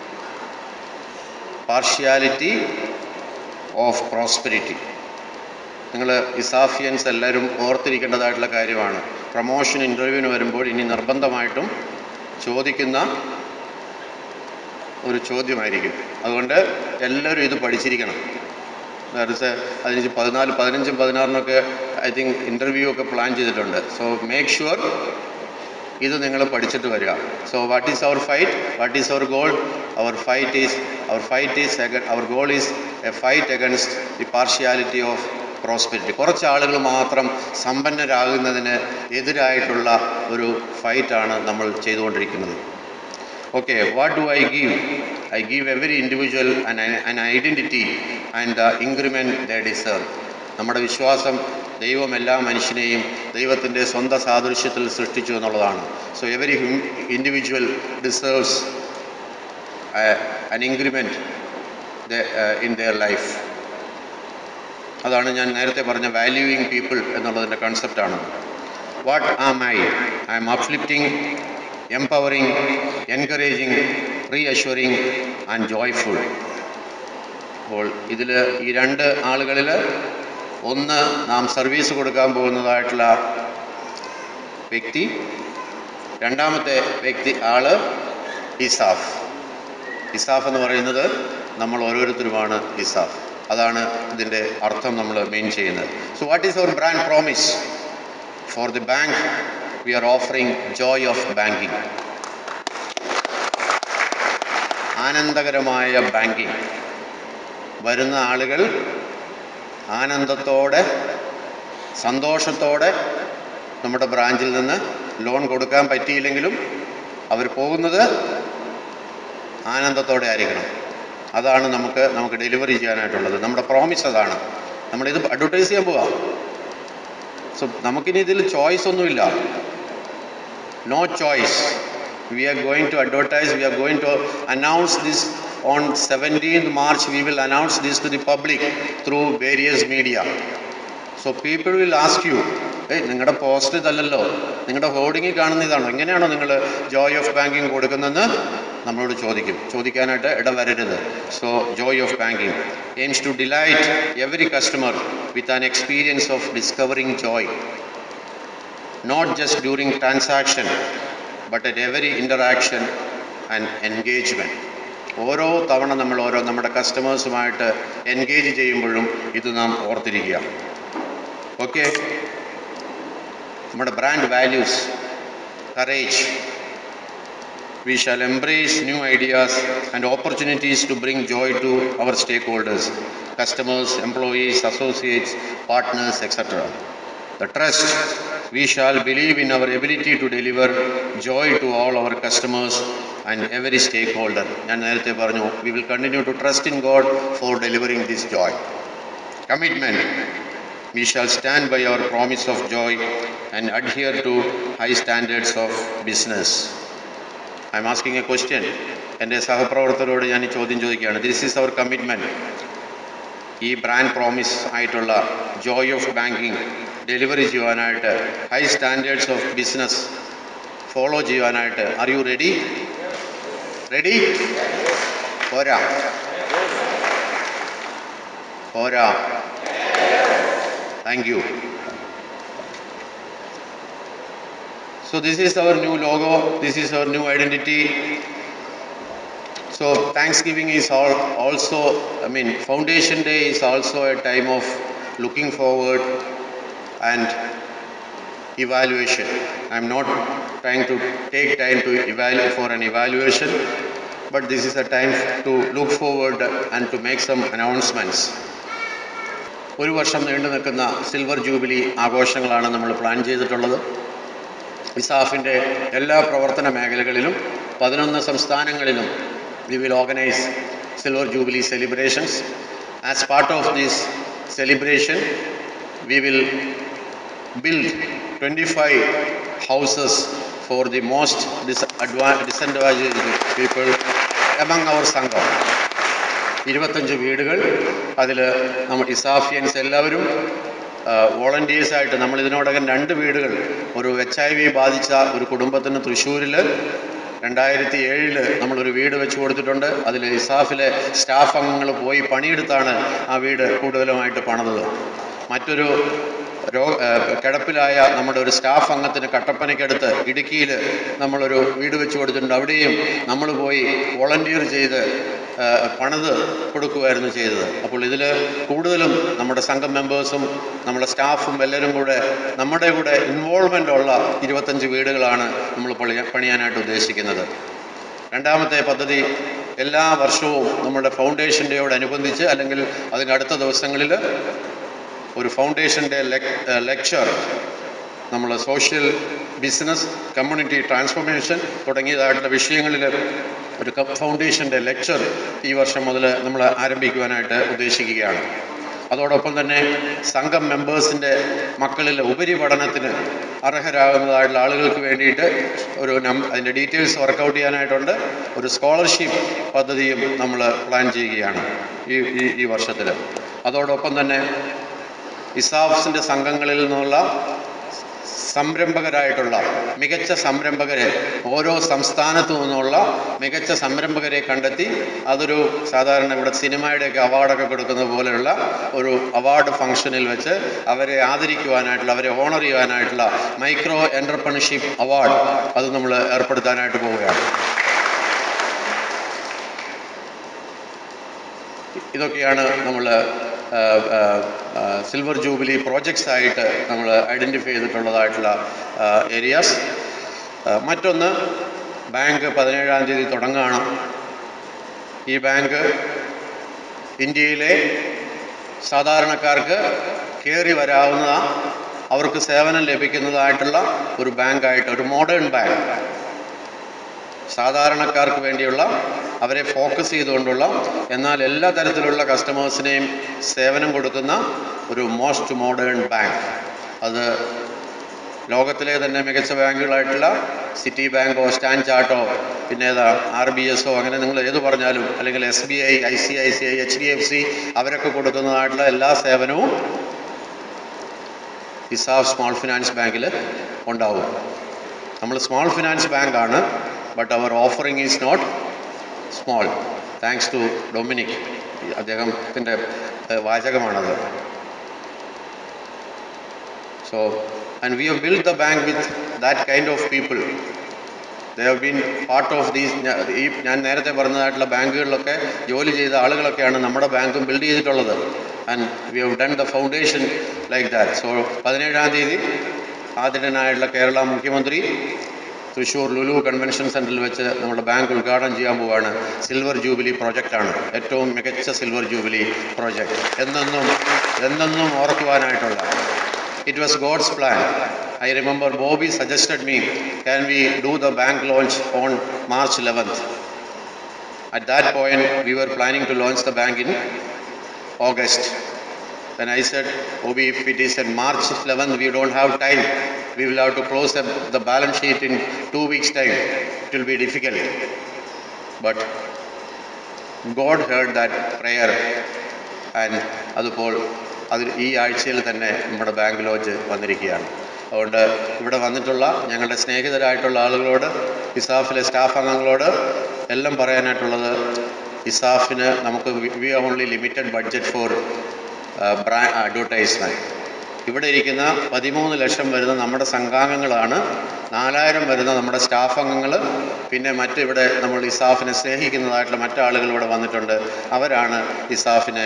partiality of prosperity നിങ്ങൾ ഇസാഫിയൻസ് എല്ലാവരും ഓർത്തിരിക്കേണ്ടതായിട്ടുള്ള കാര്യമാണ് പ്രൊമോഷൻ ഇൻ്റർവ്യൂവിന് വരുമ്പോൾ ഇനി നിർബന്ധമായിട്ടും ചോദിക്കുന്ന ഒരു ചോദ്യമായിരിക്കും അതുകൊണ്ട് എല്ലാവരും ഇത് പഠിച്ചിരിക്കണം നേരത്തെ അതിന് പതിനാല് പതിനഞ്ചും പതിനാറിനൊക്കെ ഐ തിങ്ക് ഇൻ്റർവ്യൂ ഒക്കെ പ്ലാൻ ചെയ്തിട്ടുണ്ട് സോ മേക്ക് ഷുവർ ഇത് നിങ്ങൾ പഠിച്ചിട്ട് വരിക so what is our fight what is our goal our fight is our fight is our goal is a fight against the partiality of prosperity കുറച്ച് ആളുകൾ മാത്രം സമ്പന്നരാകുന്നതിന് എതിരായിട്ടുള്ള ഒരു ഫൈറ്റാണ് നമ്മൾ ചെയ്തുകൊണ്ടിരിക്കുന്നത് okay what do I give I give every individual an identity and the increment the deserve നമ്മുടെ വിശ്വാസം ദൈവം എല്ലാ മനുഷ്യനെയും ദൈവത്തിൻ്റെ സ്വന്തം സാദൃശ്യത്തിൽ സൃഷ്ടിച്ചു എന്നുള്ളതാണ് so every individual deserves an increment in their life അതാണ് ഞാൻ നേരത്തെ പറഞ്ഞ വാല്യൂയിങ് പീപ്പിൾ എന്നുള്ളതിൻ്റെ കൺസെപ്റ്റാണ് what am I I'm uplifting empowering encouraging reassuring and joyful അപ്പോൾ ഇതിൽ ഈ രണ്ട് ആളുകളിൽ ഒന്ന് നാം സർവീസ് കൊടുക്കാൻ പോകുന്നതായിട്ടുള്ള വ്യക്തി രണ്ടാമത്തെ വ്യക്തി ആള് ഇസാഫ് ഇസാഫ് എന്ന് പറയുന്നത് നമ്മൾ ഓരോരുത്തരുമാണ് ഇസാഫ് അതാണ് ഇതിൻ്റെ അർത്ഥം നമ്മൾ മെയിൻ ചെയ്യുന്നത് so what is our brand promise for the bank we are offering joy of banking ആനന്ദകരമായ ബാങ്കിങ് വരുന്ന ആളുകൾ ആനന്ദത്തോടെ സന്തോഷത്തോടെ നമ്മുടെ ബ്രാഞ്ചിൽ നിന്ന് ലോൺ കൊടുക്കാൻ പറ്റിയില്ലെങ്കിലും അവർ പോകുന്നത് ആനന്ദത്തോടെ ആയിരിക്കണം അതാണ് നമുക്ക് നമുക്ക് ഡെലിവറി ചെയ്യാനായിട്ടുള്ളത് നമ്മുടെ പ്രോമിസ് അതാണ് നമ്മളിത് അഡ്വർട്ടൈസ് ചെയ്യാൻ പോവാം സോ നമുക്കിനി ഇതിൽ ചോയ്സ് ഒന്നുമില്ല no choice. We are going to advertise, we are going to announce this on 17th March. We will announce this to the public through various media. So people will ask you, ഏയ് നിങ്ങളുടെ post ഇതല്ലല്ലോ നിങ്ങളുടെ ഹോർഡിങ്ങിൽ കാണുന്ന ഇതാണോ എങ്ങനെയാണോ നിങ്ങൾ Joy of banking കൊടുക്കുന്നതെന്ന് നമ്മളോട് ചോദിക്കും ചോദിക്കാനായിട്ട് ഇടവരരുത് so joy of banking aims to delight every customer with an experience of discovering joy not just during transaction but at every interaction and engagement ഓരോ തവണ നമ്മൾ ഓരോ നമ്മുടെ കസ്റ്റമേഴ്സുമായിട്ട് എൻഗേജ് ചെയ്യുമ്പോഴും ഇത് നാം ഓർത്തിരിക്കുക ഓക്കെ നമ്മുടെ brand values courage we shall embrace new ideas and opportunities to bring joy to our stakeholders customers employees associates partners etcetera The trust we shall believe in our ability to deliver joy to all our customers and every stakeholder. ഞാൻ നേരത്തെ പറഞ്ഞു we will continue to trust in God for delivering this joy. Commitment. We shall stand by our promise of joy and adhere to high standards of business. I am asking a question. എൻ്റെ സഹപ്രവർത്തകരോട് ഞാൻ ഈ ചോദ്യം ചോദിക്കുകയാണ് this is our commitment ഈ brand promise ആയിട്ടുള്ള joy of banking delivery ചെയ്യുവാനായിട്ട് high standards of business follow ചെയ്യുവാനായിട്ട് are you ready ready പോരാ പോരാ thank you So this is our new logo, this is our new identity. So Thanksgiving is all also, I mean, Foundation Day is also a time of looking forward and evaluation. I'm not trying to take time to evaluate for an evaluation, but this is a time to look forward and to make some announcements. ഒരു വർഷം നീണ്ടു നിൽക്കുന്ന silver jubilee ആഘോഷങ്ങളാണ് നമ്മൾ plan ചെയ്തിട്ടുള്ളത് ഇസാഫിൻ്റെ എല്ലാ പ്രവർത്തന മേഖലകളിലും പതിനൊന്ന് സംസ്ഥാനങ്ങളിലും we will organize Silver Jubilee celebrations. As part of this celebration, we will build 25 houses for the most disadva- disadvantaged people among our Sangha. ഇരുപത്തഞ്ച് വീടുകൾ അതിൽ നമ്മൾ ഇസാഫിയൻസ് എല്ലാവരും വോളണ്ടിയേഴ്സായിട്ട് നമ്മൾ ഇതിനോടകം രണ്ട് വീടുകൾ ഒരു എച്ച് ഐ വി ബാധിച്ച ഒരു കുടുംബത്തിന് തൃശ്ശൂരിൽ രണ്ടായിരത്തി ഏഴില് നമ്മളൊരു വീട് വെച്ച് കൊടുത്തിട്ടുണ്ട് അതിൽ ഇസാഫിലെ സ്റ്റാഫ് അംഗങ്ങൾ പോയി പണിയെടുത്താണ് ആ വീട് കൂടുതലുമായിട്ട് പണിതത് മറ്റൊരു രോ ഏഹ് കിടപ്പിലായ നമ്മുടെ ഒരു സ്റ്റാഫ് അംഗത്തിന് കട്ടപ്പനയ്ക്കടുത്ത് ഇടുക്കിയിൽ നമ്മളൊരു വീട് വെച്ച് കൊടുത്തിട്ടുണ്ട് അവിടെയും നമ്മൾ പോയി വോളണ്ടിയർ ചെയ്ത് ഏഹ് പണിത് കൊടുക്കുകയായിരുന്നു ചെയ്തത് അപ്പോൾ ഇതിൽ കൂടുതലും നമ്മുടെ സംഘം മെമ്പേഴ്സും നമ്മുടെ സ്റ്റാഫും എല്ലാവരും കൂടെ നമ്മുടെ കൂടെ ഇൻവോൾവ്മെൻ്റ് ഉള്ള ഇരുപത്തഞ്ച് വീടുകളാണ് നമ്മൾ പണിയ പണിയാനായിട്ട് ഉദ്ദേശിക്കുന്നത് രണ്ടാമത്തെ പദ്ധതി എല്ലാ വർഷവും നമ്മുടെ ഫൗണ്ടേഷൻ ഡേയോടനുബന്ധിച്ച് അല്ലെങ്കിൽ അതിനടുത്ത ദിവസങ്ങളിൽ ഒരു ഫൗണ്ടേഷൻ ഡേ ലെക്ചർ നമ്മൾ സോഷ്യൽ ബിസിനസ് കമ്മ്യൂണിറ്റി ട്രാൻസ്ഫോർമേഷൻ തുടങ്ങിയതായിട്ടുള്ള വിഷയങ്ങളിൽ ഒരു ഫൗണ്ടേഷൻ്റെ ലെക്ചർ ഈ വർഷം മുതൽ നമ്മൾ ആരംഭിക്കുവാനായിട്ട് ഉദ്ദേശിക്കുകയാണ് അതോടൊപ്പം തന്നെ സംഘം മെമ്പേഴ്സിൻ്റെ മക്കളിൽ ഉപരിപഠനത്തിന് അർഹരാകുന്നതായിട്ടുള്ള ആളുകൾക്ക് വേണ്ടിയിട്ട് ഒരു നം അതിൻ്റെ ഡീറ്റെയിൽസ് വർക്കൗട്ട് ചെയ്യാനായിട്ടുണ്ട് ഒരു സ്കോളർഷിപ്പ് പദ്ധതിയും നമ്മൾ പ്ലാൻ ചെയ്യുകയാണ് ഈ ഈ ഈ വർഷത്തിൽ അതോടൊപ്പം തന്നെ ഇസാഫ്സിൻ്റെ സംഘങ്ങളിൽ നിന്നുള്ള സംരംഭകരായിട്ടുള്ള മികച്ച സംരംഭകരെ ഓരോ സംസ്ഥാനത്തു നിന്നുള്ള മികച്ച സംരംഭകരെ കണ്ടെത്തി അതൊരു സാധാരണ ഇവിടെ സിനിമയുടെയൊക്കെ അവാർഡൊക്കെ കൊടുക്കുന്ന പോലെയുള്ള ഒരു അവാർഡ് ഫംഗ്ഷനിൽ വെച്ച് അവരെ ആദരിക്കുവാനായിട്ടുള്ള അവരെ ഓണർ ചെയ്യുവാനായിട്ടുള്ള മൈക്രോ എൻ്റർപ്രണർഷിപ്പ് അവാർഡ് അത് നമ്മൾ ഏർപ്പെടുത്താനായിട്ട് പോവുകയാണ് ഇതൊക്കെയാണ് നമ്മൾ സിൽവർ ജൂബിലി പ്രോജക്ട്സ് ആയിട്ട് നമ്മൾ ഐഡൻറ്റിഫൈ ചെയ്തിട്ടുള്ളതായിട്ടുള്ള ഏരിയാസ് മറ്റൊന്ന് ബാങ്ക് പതിനേഴാം തീയതി തുടങ്ങുകയാണ് ഈ ബാങ്ക് ഇന്ത്യയിലെ സാധാരണക്കാർക്ക് കയറി വരാവുന്ന അവർക്ക് സേവനം ലഭിക്കുന്നതായിട്ടുള്ള ഒരു ബാങ്കായിട്ട് ഒരു മോഡേൺ ബാങ്ക് സാധാരണക്കാർക്ക് വേണ്ടിയുള്ള അവരെ ഫോക്കസ് ചെയ്തുകൊണ്ടുള്ള എന്നാൽ എല്ലാ തരത്തിലുള്ള കസ്റ്റമേഴ്സിനെയും സേവനം കൊടുക്കുന്ന ഒരു മോസ്റ്റ് മോഡേൺ ബാങ്ക് അത് ലോകത്തിലെ തന്നെ മികച്ച ബാങ്കുകളായിട്ടുള്ള സിറ്റി ബാങ്കോ സ്റ്റാൻഡ് ചാർട്ടോ പിന്നെ ഏതാ ആർ ബി എസോ അങ്ങനെ നിങ്ങൾ ഏത് പറഞ്ഞാലും അല്ലെങ്കിൽ S B I I C I C I H D F C അവരൊക്കെ കൊടുക്കുന്നതായിട്ടുള്ള എല്ലാ സേവനവും ഇസാഫ് സ്മോൾ ഫിനാൻസ് ബാങ്കിൽ ഉണ്ടാവും നമ്മൾ സ്മോൾ ഫിനാൻസ് ബാങ്കാണ് but our offering is not small thanks to Dominic അദ്ദേഹത്തിൻ്റെ ഏഹ്, വാചകമാണത് so and we have build the bank with that kind of people they have been part of these ഈ ഞാൻ നേരത്തെ പറഞ്ഞതായിട്ടുള്ള ബാങ്കുകളിലൊക്കെ ജോലി ചെയ്ത ആളുകളൊക്കെയാണ് നമ്മുടെ ബാങ്കും ബിൽഡ് ചെയ്തിട്ടുള്ളത് and we have done the foundation like that so പതിനേഴാം തീയതി ആദരണനായിട്ടുള്ള കേരള മുഖ്യമന്ത്രി തൃശ്ശൂർ ലുലു കൺവെൻഷൻ സെൻറ്ററിൽ വെച്ച് നമ്മുടെ ബാങ്ക് ഉദ്ഘാടനം ചെയ്യാൻ പോവുകയാണ് സിൽവർ ജൂബിലി പ്രോജക്റ്റാണ് ഏറ്റവും മികച്ച സിൽവർ ജൂബിലി പ്രോജക്റ്റ് എന്നെന്നും എന്നെന്നും ഓർക്കുവാനായിട്ടുള്ള it was God's plan I remember Bobby suggested me can we do the bank launch on March eleventh At that point, we were planning to launch the bank in August. Then I said, Obi, if it is in March 11th, we don't have time. We will have to close the, the balance sheet in two weeks' time. It will be difficult. But God heard that prayer and അതുപോൽ അത് ഈ ആഴ്ചയിൽ തന്നെ നമ്മുടെ bank launch വന്നിരിക്കുകയാണ് അതുകൊണ്ട് ഇവിടെ വന്നിട്ടുള്ള ഞങ്ങളുടെ സ്നേഹിതരായിട്ടുള്ള ആളുകളോട് ഇസാഫിലെ സ്റ്റാഫ് അംഗങ്ങളോട് എല്ലാം പറയാനായിട്ടുള്ളത് ഇസാഫിന് നമുക്ക് we only limited budget for brand advertisement ഇവിടെ ഇരിക്കുന്ന പതിമൂന്ന് ലക്ഷം വരുന്ന നമ്മുടെ സംഘാംഗങ്ങളാണ് നാലായിരം വരുന്ന നമ്മുടെ സ്റ്റാഫ് അംഗങ്ങൾ പിന്നെ മറ്റ് ഇവിടെ നമ്മൾ ഇസാഫിനെ സ്നേഹിക്കുന്നതായിട്ടുള്ള മറ്റാളുകൾ ഇവിടെ വന്നിട്ടുണ്ട് അവരാണ് ഇസാഫിനെ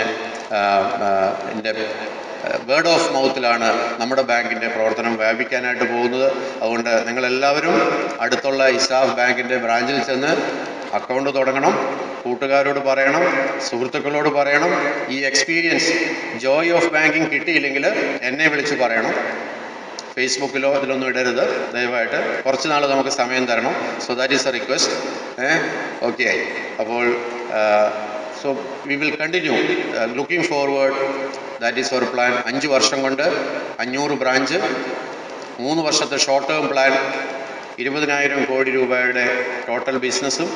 എൻ്റെ വേർഡ് ഓഫ് മൗത്തിലാണ് നമ്മുടെ ബാങ്കിൻ്റെ പ്രവർത്തനം വ്യാപിക്കാനായിട്ട് പോകുന്നത് അതുകൊണ്ട് നിങ്ങളെല്ലാവരും അടുത്തുള്ള ഇസാഫ് ബാങ്കിൻ്റെ ബ്രാഞ്ചിൽ ചെന്ന് അക്കൗണ്ട് തുടങ്ങണം കൂട്ടുകാരോട് പറയണം സുഹൃത്തുക്കളോട് പറയണം ഈ എക്സ്പീരിയൻസ് ജോയ് ഓഫ് ബാങ്കിങ് കിട്ടിയില്ലെങ്കിൽ എന്നെ വിളിച്ച് പറയണം ഫേസ്ബുക്കിലോ ഇതിലൊന്നും ഇടരുത് ദയവായിട്ട് കുറച്ച് നാൾ നമുക്ക് സമയം തരണം so that is a request uh okay അപ്പോൾ so we will continue looking forward that is our plan അഞ്ച് വർഷം കൊണ്ട് അഞ്ഞൂറ് ബ്രാഞ്ച് മൂന്ന് വർഷത്തെ ഷോർട്ട് ടേം പ്ലാൻ ഇരുപതിനായിരം കോടി രൂപയുടെ ടോട്ടൽ ബിസിനസ്സും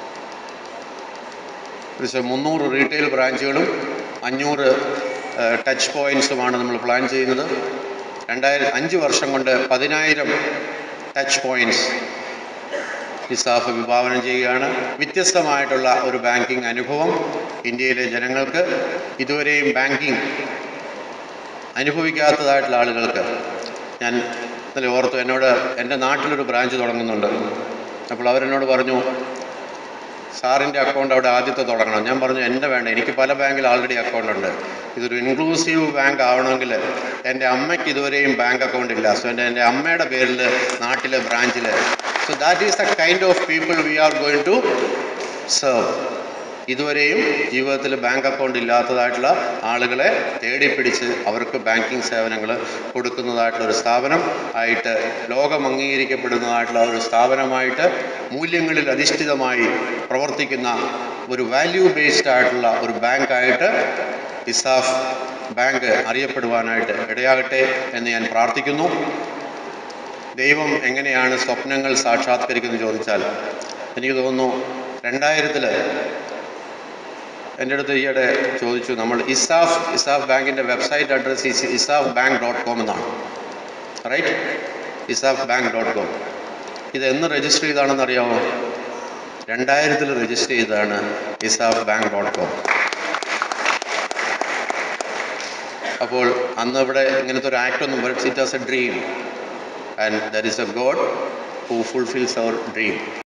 ഒരു മുന്നൂറ് റീറ്റെയിൽ ബ്രാഞ്ചുകളും അഞ്ഞൂറ് ടച്ച് പോയിൻറ്റ്സുമാണ് നമ്മൾ പ്ലാൻ ചെയ്യുന്നത് രണ്ടായിരം അഞ്ച് വർഷം കൊണ്ട് പതിനായിരം ടച്ച് പോയിൻറ്റ്സ് ഇസാഫ് വിഭാവനം ചെയ്യുകയാണ് വ്യത്യസ്തമായിട്ടുള്ള ഒരു ബാങ്കിങ് അനുഭവം ഇന്ത്യയിലെ ജനങ്ങൾക്ക് ഇതുവരെയും ബാങ്കിങ് അനുഭവിക്കാത്തതായിട്ടുള്ള ആളുകൾക്ക് ഞാൻ ഇന്നലെ ഓർത്തു എന്നോട് എൻ്റെ നാട്ടിലൊരു ബ്രാഞ്ച് തുടങ്ങുന്നുണ്ട് അപ്പോൾ അവരെന്നോട് പറഞ്ഞു സാറിൻ്റെ അക്കൗണ്ട് അവിടെ ആദ്യത്തെ തുടങ്ങണം ഞാൻ പറഞ്ഞു എൻ്റെ വേണ്ട എനിക്ക് പല ബാങ്കിൽ ആൾറെഡി അക്കൗണ്ട് ഉണ്ട് ഇതൊരു ഇൻക്ലൂസീവ് ബാങ്ക് ആവണമെങ്കിൽ എൻ്റെ അമ്മയ്ക്ക് ഇതുവരെയും ബാങ്ക് അക്കൗണ്ട് ഇല്ല സോ എൻ്റെ എൻ്റെ അമ്മയുടെ പേരിൽ നാട്ടിലെ ബ്രാഞ്ചിൽ so that is the kind of people we are going to serve ഇതുവരെയും ജീവിതത്തിൽ ബാങ്ക് അക്കൗണ്ട് ഇല്ലാത്തതായിട്ടുള്ള ആളുകളെ തേടിപ്പിടിച്ച് അവർക്ക് ബാങ്കിങ് സേവനങ്ങൾ കൊടുക്കുന്നതായിട്ടുള്ള ഒരു സ്ഥാപനം ആയിട്ട് ലോകം അംഗീകരിക്കപ്പെടുന്നതായിട്ടുള്ള ഒരു സ്ഥാപനമായിട്ട് മൂല്യങ്ങളിൽ അധിഷ്ഠിതമായി പ്രവർത്തിക്കുന്ന ഒരു വാല്യൂ ബേസ്ഡ് ആയിട്ടുള്ള ഒരു ബാങ്കായിട്ട് ഇസാഫ് ബാങ്ക് അറിയപ്പെടുവാനായിട്ട് ഇടയാകട്ടെ എന്ന് ഞാൻ പ്രാർത്ഥിക്കുന്നു ദൈവം എങ്ങനെയാണ് സ്വപ്നങ്ങൾ സാക്ഷാത്കരിക്കുന്നത് ചോദിച്ചാൽ എനിക്ക് തോന്നുന്നു രണ്ടായിരത്തിൽ എൻ്റെ അടുത്ത് ഈയിടെ ചോദിച്ചു നമ്മൾ ഇസാഫ് ഇസാഫ് ബാങ്കിൻ്റെ website address is ESAF bank dot com എന്നാണ് right ESAF bank dot com ഇത് എന്ന് രജിസ്റ്റർ ചെയ്താണെന്ന് അറിയാമോ രണ്ടായിരത്തിൽ രജിസ്റ്റർ ചെയ്തതാണ് ഇസാഫ് ബാങ്ക് ഡോട്ട് കോം അപ്പോൾ അന്ന് ഇവിടെ ഇങ്ങനത്തെ ഒരു ആക്ട് ഒന്നും it was a dream and there is a god who fulfils our dream